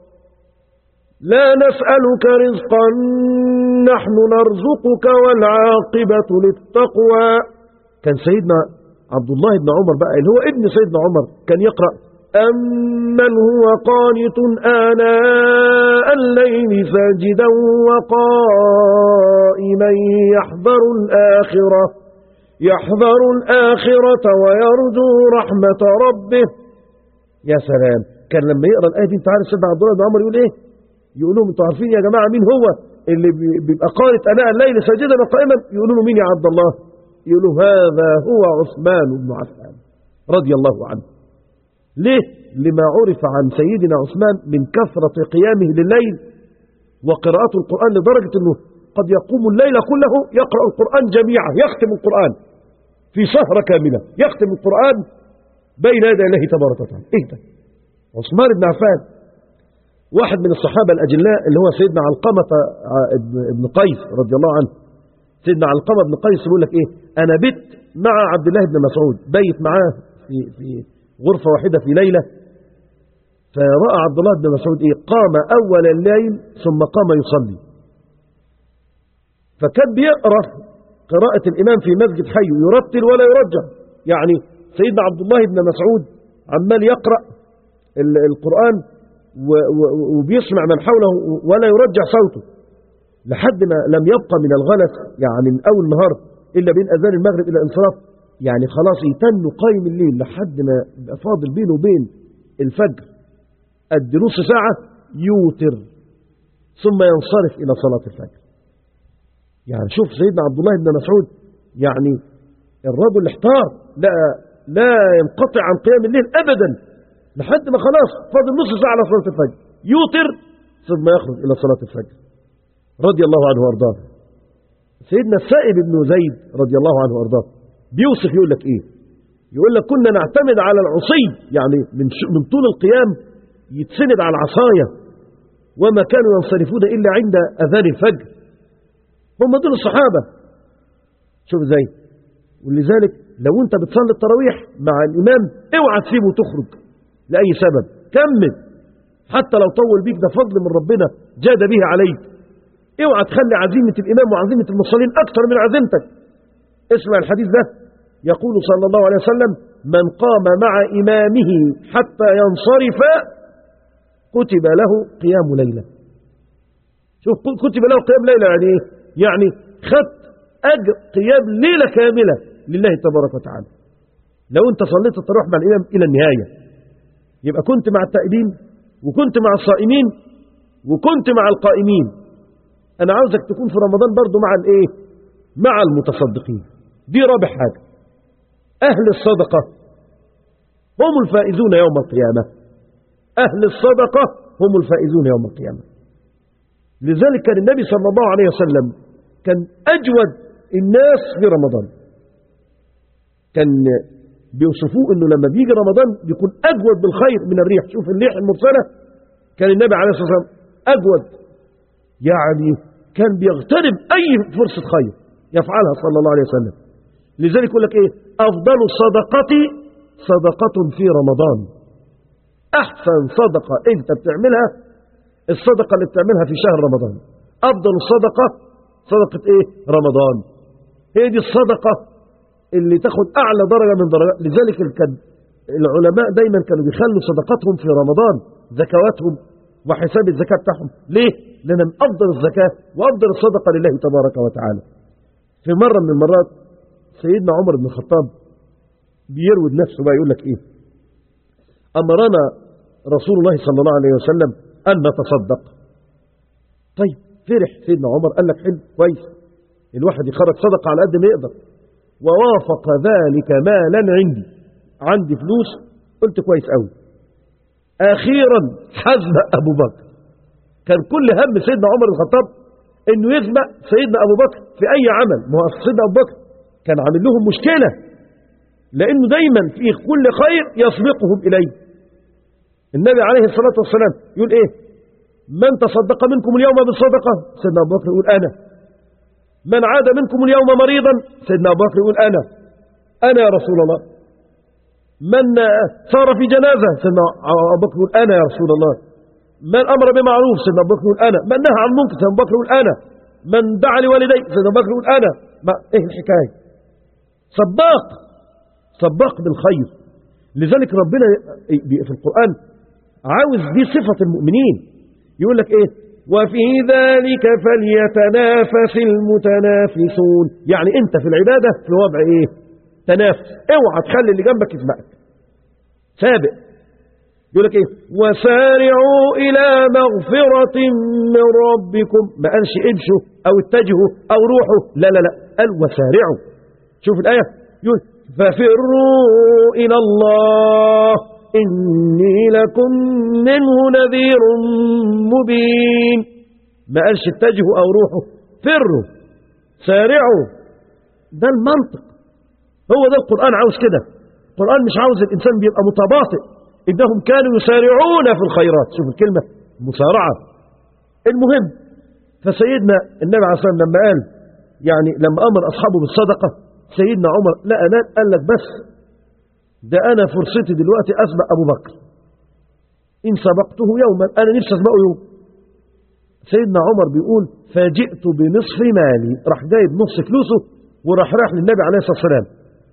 لا نسألك رزقا نحن نرزقك والعاقبة للتقوى كان سيدنا عبد الله بن عمر بقى اللي هو ابن سيدنا عمر كان يقرأ أمن هو قانت آناء الليل ساجدا وقائما يحذر الآخرة يحذر الآخرة ويرجو رحمة ربه يا سلام كان لما يقرأ الآية دي انت عارف سيدنا عبد الله بن عمر يقول ايه يقول لهم انتوا عارفين يا جماعة مين هو اللي بيبقى قانت آناء الليل ساجدا وقائما يقولوا له مين يا عبد الله يقولوا هذا هو عثمان بن عفان رضي الله عنه ليه؟ لما عرف عن سيدنا عثمان من كثرة قيامه لليل وقراءة القرآن لدرجة أنه قد يقوم الليل كله يقرأ القرآن جميعا يختم القرآن في سهرة كاملة يختم القرآن بين يدي الله تبارك وتعالى ايه ده عثمان بن عفان واحد من الصحابة الأجلاء اللي هو سيدنا علقمة ابن قيس رضي الله عنه سيدنا علقمة بن قيس يقول لك ايه انا بت مع عبد الله بن مسعود بيت معاه في, في غرفة واحدة في ليلة فرأى عبد الله بن مسعود إيه قام أول الليل ثم قام يصلي فكان بيقرأ قراءة الإمام في مسجد حي يرتل ولا يرجع يعني سيدنا عبد الله بن مسعود عمال يقرأ ال- القرآن و- و- وبيسمع من حوله ولا يرجع صوته لحد ما لم يبقى من الغلس يعني من أول نهار إلا بين أذان المغرب إلى الانصراف يعني خلاص يتنوا قايم الليل لحد ما يبقى فاضل بينه وبين الفجر قد نص ساعة يوتر ثم ينصرف إلى صلاة الفجر يعني شوف سيدنا عبد الله بن مسعود يعني الرجل احتار لا لا ينقطع عن قيام الليل أبدا لحد ما خلاص فاضل نص ساعة على صلاة الفجر يوتر ثم يخرج إلى صلاة الفجر رضي الله عنه وارضاه سيدنا السائب بن زيد رضي الله عنه وارضاه بيوصف يقول لك ايه يقول لك كنا نعتمد على العصي يعني من ش- من طول القيام يتسند على العصايه وما كانوا ينصرفون الا عند اذان الفجر هم دول الصحابه شوف ازاي ولذلك لو انت بتصلي التراويح مع الامام اوعى تسيبه وتخرج لاي سبب كمل حتى لو طول بيك ده فضل من ربنا جاد به عليك اوعى تخلي عزيمة الإمام وعزيمة المصلين أكثر من عزيمتك اسمع الحديث ده يقول صلى الله عليه وسلم من قام مع إمامه حتى ينصرف كتب له قيام ليلة شوف كتب له قيام ليلة يعني ايه يعني خد أجر قيام ليلة كاملة لله تبارك وتعالى لو انت صليت التراويح مع الإمام إلى النهاية يبقى كنت مع التائبين وكنت مع الصائمين وكنت مع القائمين انا عاوزك تكون في رمضان برضو مع الايه مع المتصدقين دي رابع حاجة اهل الصدقة هم الفائزون يوم القيامة اهل الصدقة هم الفائزون يوم القيامة لذلك كان النبي صلى الله عليه وسلم كان اجود الناس في رمضان كان بيوصفوه انه لما بيجي رمضان بيكون اجود بالخير من الريح شوف الريح المرسله كان النبي عليه الصلاه والسلام اجود يعني كان بيغتنم أي فرصة خير يفعلها صلى الله عليه وسلم لذلك يقول لك إيه أفضل الصدقة صدقة في رمضان أحسن صدقة أنت بتعملها الصدقة اللي بتعملها في شهر رمضان أفضل الصدقة صدقة إيه رمضان هي دي الصدقة اللي تاخد أعلى درجة من درجات لذلك كان العلماء دايما كانوا بيخلوا صدقاتهم في رمضان زكواتهم وحساب الزكاة بتاعهم ليه؟ لأن من أفضل الزكاة وأفضل الصدقة لله تبارك وتعالى في مرة من المرات سيدنا عمر بن الخطاب بيروي نفسه بقى يقول لك إيه أمرنا رسول الله صلى الله عليه وسلم أن نتصدق طيب فرح سيدنا عمر قال لك حلو كويس الواحد يخرج صدقة على قد ما يقدر ووافق ذلك مالا عندي عندي فلوس قلت كويس قوي أخيرا حزب أبو بكر كان كل هم سيدنا عمر بن الخطاب انه يسبق سيدنا ابو بكر في اي عمل ما هو سيدنا ابو بكر كان عامل لهم مشكله لانه دايما في كل خير يسبقهم اليه النبي عليه الصلاه والسلام يقول ايه من تصدق منكم اليوم بالصدقه سيدنا ابو بكر يقول انا من عاد منكم اليوم مريضا سيدنا ابو بكر يقول انا انا يا رسول الله من صار في جنازه سيدنا ابو بكر يقول انا يا رسول الله من أمر بمعروف سيدنا أبو بكر يقول أنا من نهى عن منكر سيدنا أبو بكر يقول أنا من دعا لوالديه سيدنا أبو بكر يقول أنا ما إيه الحكاية سباق سباق بالخير لذلك ربنا في القرآن عاوز دي صفة المؤمنين يقول لك إيه وفي ذلك فليتنافس المتنافسون يعني أنت في العبادة في وضع إيه تنافس اوعى تخلي اللي جنبك يسبقك سابق يقول لك ايه وسارعوا الى مغفرة من ربكم ما قالش امشوا او اتجهوا او روحوا لا لا لا قال وسارعوا شوف الايه يقول ففروا الى الله اني لكم منه نذير مبين ما قالش اتجهوا او روحوا فروا سارعوا ده المنطق هو ده القرآن عاوز كده القرآن مش عاوز الإنسان بيبقى متباطئ إنهم كانوا يسارعون في الخيرات شوف الكلمة مسارعة المهم فسيدنا النبي عليه الصلاة والسلام لما قال يعني لما أمر أصحابه بالصدقة سيدنا عمر لا أنا قال لك بس ده أنا فرصتي دلوقتي أسبق أبو بكر إن سبقته يوما أنا نفسي أسبقه يوم سيدنا عمر بيقول فجئت بنصف مالي راح جايب نص فلوسه وراح راح للنبي عليه الصلاة والسلام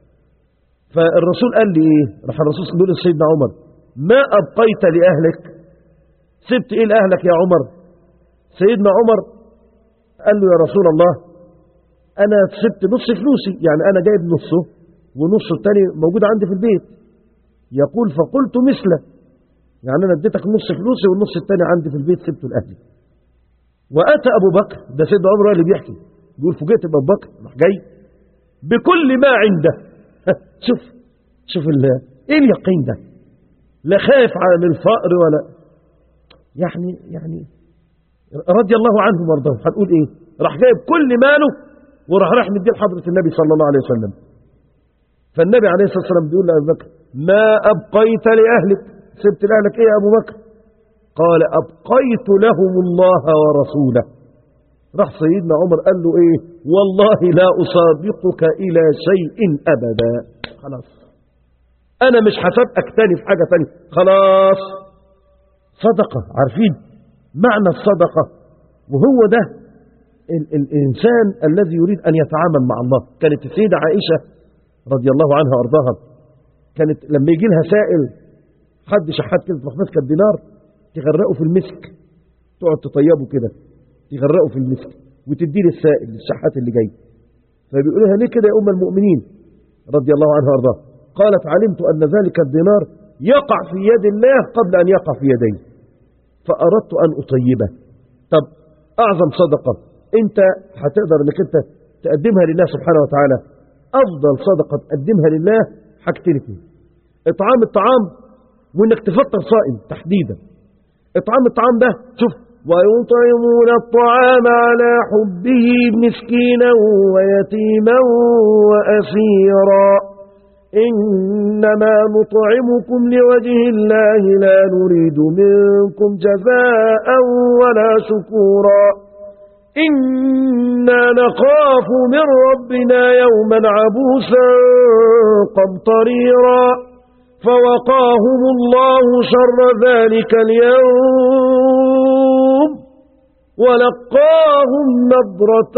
فالرسول قال لي ايه راح الرسول بيقول لسيدنا عمر ما أبقيت لأهلك سبت ايه لأهلك يا عمر سيدنا عمر قال له يا رسول الله أنا سبت نص فلوسي يعني أنا جايب نصه ونص التاني موجود عندي في البيت يقول فقلت مثله يعني أنا اديتك نص فلوسي والنص التاني عندي في البيت سبته لأهلي وأتى أبو بكر ده سيدنا عمر هو اللي بيحكي بيقول فوجئت بأبو بكر راح جاي بكل ما عنده شوف شوف ال- ايه اليقين ده لا خايف على الفقر ولا يعني يعني رضي الله عنهم وارضاهم هنقول ايه راح جايب كل ماله وراح راح مديه لحضرة النبي صلى الله عليه وسلم فالنبي عليه الصلاة والسلام بيقول لأبي بكر ما أبقيت لأهلك سبت لأهلك إيه يا أبو بكر قال أبقيت لهم الله ورسوله راح سيدنا عمر قال له إيه والله لا أسابقك إلى شيء أبدا خلاص أنا مش هسابقك تاني في حاجة تانية خلاص صدقة عارفين معنى الصدقة وهو ده ال الإنسان الذي يريد أن يتعامل مع الله كانت السيدة عائشة رضي الله عنها وأرضاها كانت لما يجي لها سائل حد شحات كده تروح ماسكه الدينار تغرقه في المسك تقعد تطيبه كده تغرقه في المسك وتديه للسائل للشحات اللي جاي فبيقول لها ليه كده يا أم المؤمنين رضي الله عنها وأرضاها قالت علمت أن ذلك الدينار يقع في يد الله قبل أن يقع في يدي فأردت أن أطيبه طب أعظم صدقة أنت هتقدر أنك أنت تقدمها لله سبحانه وتعالى أفضل صدقة تقدمها لله حاجتين اتنين إطعام الطعام وإنك تفطر صائم تحديدا إطعام الطعام ده شوف ويطعمون الطعام على حبه مسكينا ويتيما وأسيرا إنما نطعمكم لوجه الله لا نريد منكم جزاء ولا شكورا إنا نخاف من ربنا يوما عبوسا قمطريرا فوقاهم الله شر ذلك اليوم ولقاهم نضرة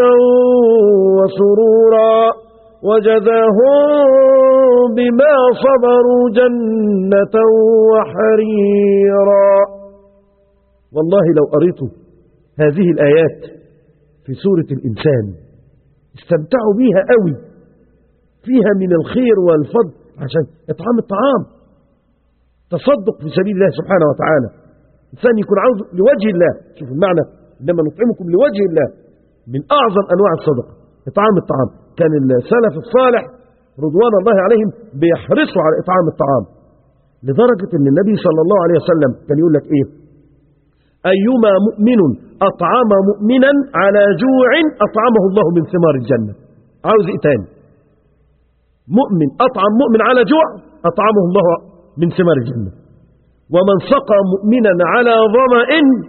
وسرورا وجزاهم بما صبروا جنة وحريرا والله لو قريت هذه الآيات في سورة الإنسان استمتعوا بيها قوي فيها من الخير والفضل عشان إطعام الطعام تصدق في سبيل الله سبحانه وتعالى الإنسان يكون عاوز لوجه الله شوف المعنى إنما نطعمكم لوجه الله من أعظم أنواع الصدقة إطعام الطعام كان السلف الصالح رضوان الله عليهم بيحرصوا على إطعام الطعام لدرجة أن النبي صلى الله عليه وسلم كان يقول لك إيه أيما مؤمن أطعم مؤمنا على جوع أطعمه الله من ثمار الجنة عاوز إيه تاني مؤمن أطعم مؤمن على جوع أطعمه الله من ثمار الجنة ومن سقى مؤمنا على ظمأ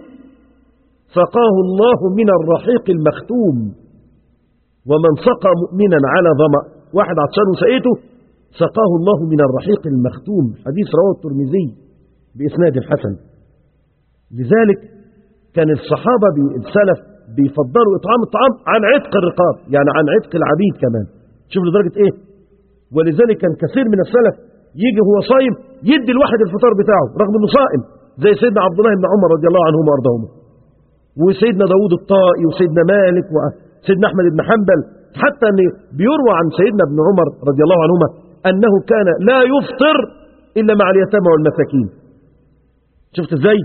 سقاه الله من الرحيق المختوم ومن سقى مؤمنا على ظمأ واحد عطشان وسقيته سقاه الله من الرحيق المختوم حديث رواه الترمذي بإسناد حسن لذلك كان الصحابة السلف بيفضلوا إطعام الطعام عن عتق الرقاب يعني عن عتق العبيد كمان شوف لدرجة إيه ولذلك كان كثير من السلف يجي هو صايم يدي الواحد الفطار بتاعه رغم انه صائم زي سيدنا عبد الله بن عمر رضي الله عنهما وارضاهما وسيدنا داوود الطائي وسيدنا مالك وسيدنا احمد بن حنبل حتى ان بيروى عن سيدنا ابن عمر رضي الله عنهما انه كان لا يفطر الا مع اليتامى والمساكين شفت ازاي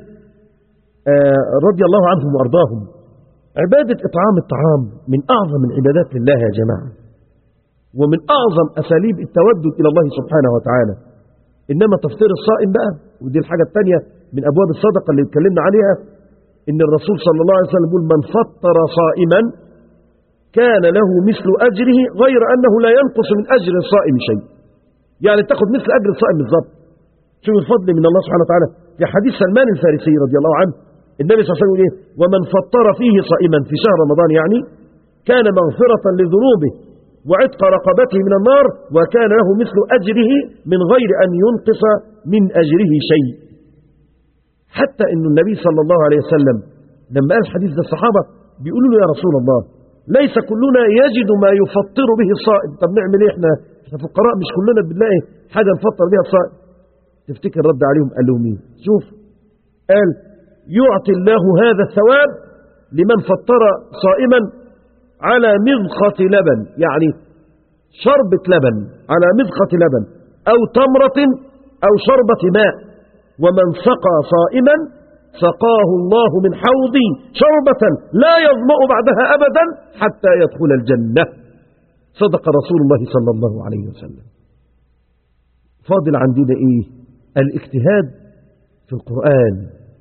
آه رضي الله عنهم وارضاهم عباده اطعام الطعام من اعظم العبادات لله يا جماعه ومن أعظم أساليب التودد إلى الله سبحانه وتعالى إنما تفطير الصائم بقى ودي الحاجة الثانية من أبواب الصدقة اللي اتكلمنا عليها إن الرسول صلى الله عليه وسلم يقول من فطر صائما كان له مثل أجره غير أنه لا ينقص من أجر الصائم شيء يعني تاخد مثل أجر الصائم بالضبط شوف الفضل من الله سبحانه وتعالى في حديث سلمان الفارسي رضي الله عنه النبي صلى الله عليه وسلم يقول إيه ومن فطر فيه صائما في شهر رمضان يعني كان مغفرة لذنوبه وعتق رقبته من النار وكان له مثل أجره من غير أن ينقص من أجره شيء حتى أن النبي صلى الله عليه وسلم لما قال الحديث ده الصحابة بيقولوا له يا رسول الله ليس كلنا يجد ما يفطر به الصائم طب نعمل ايه احنا احنا فقراء مش كلنا بنلاقي حاجة نفطر بها الصائم تفتكر رد عليهم قال لهم ايه شوف قال يعطي الله هذا الثواب لمن فطر صائما على مضخة لبن يعني شربة لبن على مضخة لبن أو تمرة أو شربة ماء ومن سقى صائما سقاه الله من حوضي شربة لا يظمأ بعدها أبدا حتى يدخل الجنة صدق رسول الله صلى الله عليه وسلم فاضل عندنا إيه الاجتهاد في القرآن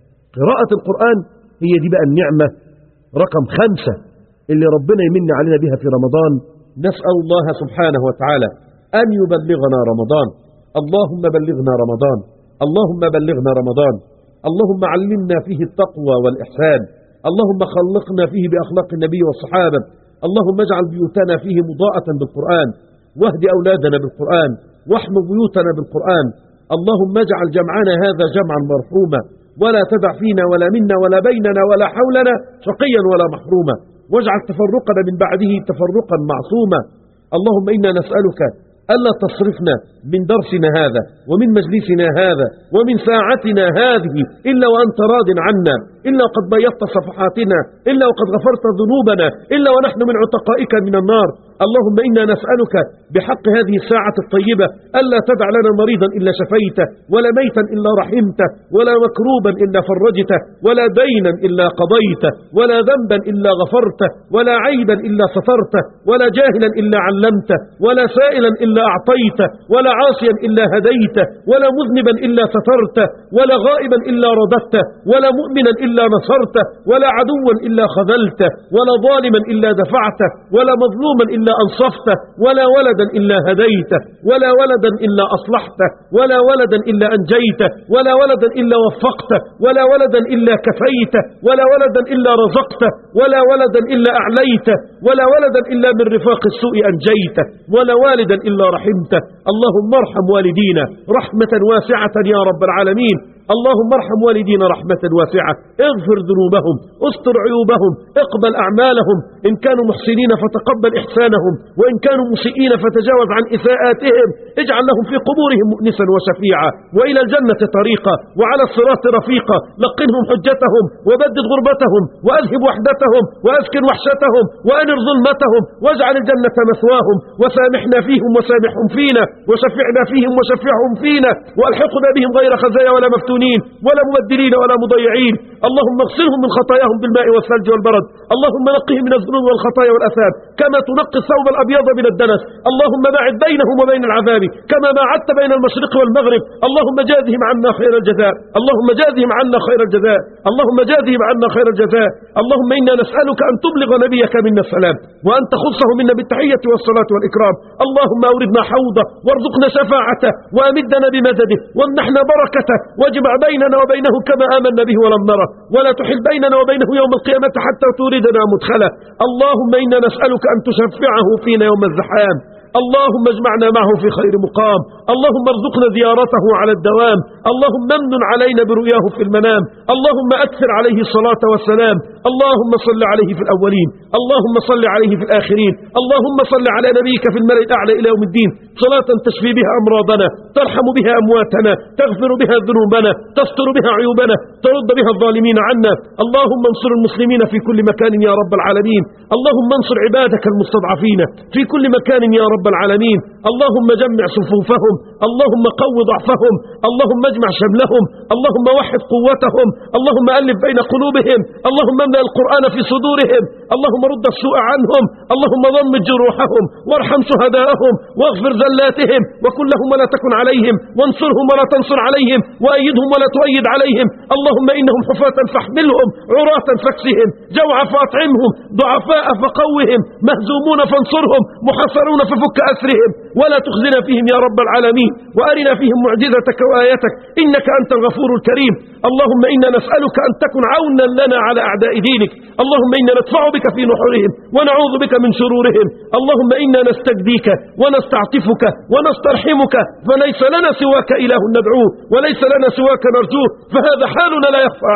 قراءة القرآن هي دي بقى النعمة رقم خمسة اللي ربنا يمن علينا بها في رمضان نسأل الله سبحانه وتعالى أن يبلغنا رمضان اللهم بلغنا رمضان اللهم بلغنا رمضان اللهم علمنا فيه التقوى والإحسان اللهم خلقنا فيه بأخلاق النبي والصحابة اللهم اجعل بيوتنا فيه مضاءة بالقرآن واهد أولادنا بالقرآن واحم بيوتنا بالقرآن اللهم اجعل جمعنا هذا جمعا مرحوما ولا تدع فينا ولا منا ولا بيننا ولا حولنا شقيا ولا محروما واجعل تفرقنا من بعده تفرقا معصوما اللهم إنا نسألك ألا تصرفنا من درسنا هذا ومن مجلسنا هذا ومن ساعتنا هذه إلا وأنت راض عنا إلا وقد بيضت صفحاتنا إلا وقد غفرت ذنوبنا إلا ونحن من عتقائك من النار اللهم إنا نسألك بحق هذه الساعة الطيبة ألا تدع لنا مريضا إلا شفيته ولا ميتا إلا رحمته ولا مكروبا إلا فرجته ولا دينا إلا قضيته ولا ذنبا إلا غفرته ولا عيبا إلا سترته ولا جاهلا إلا علمته ولا سائلا إلا أعطيته ولا عاصيا إلا هديته ولا مذنبا إلا سترته ولا غائبا إلا رددته ولا مؤمنا إلا نصرته ولا عدوا إلا خذلته ولا ظالما إلا دفعته ولا مظلوما إلا أنصفته ولا ولدا إلا هديته ولا ولدا إلا أصلحته ولا ولدا إلا أنجيته ولا ولدا إلا وفقته ولا ولدا إلا كفيته ولا ولدا إلا رزقته ولا ولدا إلا أعليته ولا ولدا إلا من رفاق السوء أنجيته ولا والدا إلا رحمته اللهم ارحم والدينا رحمة واسعة يا رب العالمين اللهم ارحم والدينا رحمة واسعة اغفر ذنوبهم استر عيوبهم اقبل أعمالهم إن كانوا محسنين فتقبل إحسانهم وإن كانوا مسيئين فتجاوز عن إساءاتهم اجعل لهم في قبورهم مؤنسا وشفيعا وإلى الجنة طريقا وعلى الصراط رفيقا لقنهم حجتهم وبدد غربتهم وأذهب وحدتهم وأسكن وحشتهم وأنر ظلمتهم واجعل الجنة مثواهم وسامحنا فيهم وسامحهم فينا وشفعنا فيهم وشفعهم فينا وألحقنا بهم غير خزايا ولا مفتونين ولا مبدلين ولا مضيعين اللهم اغسلهم من خطاياهم بالماء والثلج والبرد اللهم نقهم من الذنوب والخطايا والأثام كما تنقي الثوب الأبيض من الدنس اللهم باعد بينهم وبين العذاب كما باعدت بين المشرق والمغرب اللهم جازهم عنا خير الجزاء اللهم جازهم عنا خير الجزاء اللهم جازهم عنا خير الجزاء اللهم إنا نسألك أن تبلغ نبيك منا السلام وأن تخصه منا بالتحية والصلاة والإكرام اللهم أوردنا حوضه وارزقنا شفاعته وأمدنا بمدده وامنحنا بركته واجمع بيننا وبينه كما آمنا به ولم نره ولا تحل بيننا وبينه يوم القيامة حتى توردنا مدخله اللهم إنا نسألك أن تشفعه فينا يوم الزحام اللهم اجمعنا معه في خير مقام اللهم ارزقنا زيارته على الدوام اللهم امن علينا برؤياه في المنام اللهم أكثر عليه الصلاة والسلام اللهم صل عليه في الأولين اللهم صل عليه في الآخرين اللهم صل على نبيك في الملأ الأعلى إلى يوم الدين صلاة تشفي بها أمراضنا ترحم بها أمواتنا تغفر بها ذنوبنا تستر بها عيوبنا ترد بها الظالمين عنا اللهم انصر المسلمين في كل مكان يا رب العالمين اللهم انصر عبادك المستضعفين في كل مكان يا رب العالمين اللهم جمع صفوفهم اللهم قو ضعفهم اللهم اجمع شملهم اللهم وحد قوتهم اللهم ألف بين قلوبهم اللهم املأ القرآن في صدورهم اللهم رد السوء عنهم اللهم ضم جروحهم وارحم شهداءهم واغفر زلاتهم وكن لهم ولا تكن عليهم وانصرهم ولا تنصر عليهم وأيدهم ولا تؤيد عليهم اللهم إنهم حفاة فاحملهم عراة فاكسهم جوع فاطعمهم ضعفاء فقوهم مهزومون فانصرهم محصرون ففك أسرهم ولا تخزنا فيهم يا رب العالمين وأرنا فيهم معجزتك وآياتك إنك أنت الغفور الكريم اللهم إنا نسألك أن تكن عونا لنا على أعداء دينك اللهم إنا ندفع بك في نحورهم ونعوذ بك من شرورهم اللهم إنا نستجديك ونستعطفك ونسترحمك فليس لنا سواك إله ندعوه وليس لنا سواك نرجوه فهذا حالنا لا يخفى عليك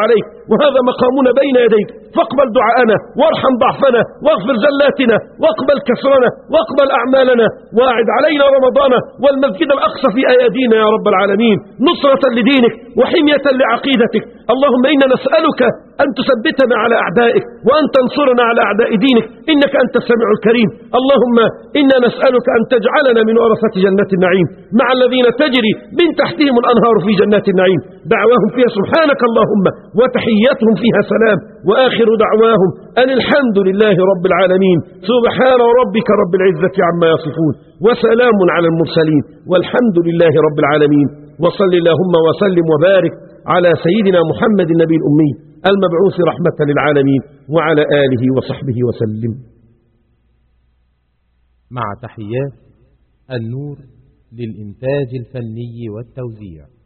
وهذا مقامنا بين يديك فاقبل دعاءنا وارحم ضعفنا واغفر زلاتنا واقبل كسرنا واقبل أعمالنا واعد علينا رمضان والمسجد الأقصى في أيادينا يا رب العالمين نصرة لدينك وحمية لعقيدتك اللهم إنا نسألك أن تثبتنا على أعدائك وأن تنصرنا على أعداء دينك إنك أنت السميع الكريم اللهم إنا نسألك أن تجعلنا من ورثة جنة النعيم مع الذين تجري من تحتهم الأنهار في جنات النعيم دعواهم فيها سبحانك اللهم وتحياتهم فيها سلام وآخر دعواهم أن الحمد لله رب العالمين سبحان ربك رب العزة عما يصفون وسلام على المرسلين والحمد لله رب العالمين وصل اللهم وسلم وبارك على سيدنا محمد النبي الأمي المبعوث رحمة للعالمين وعلى آله وصحبه وسلم مع تحيات النور للإنتاج الفني والتوزيع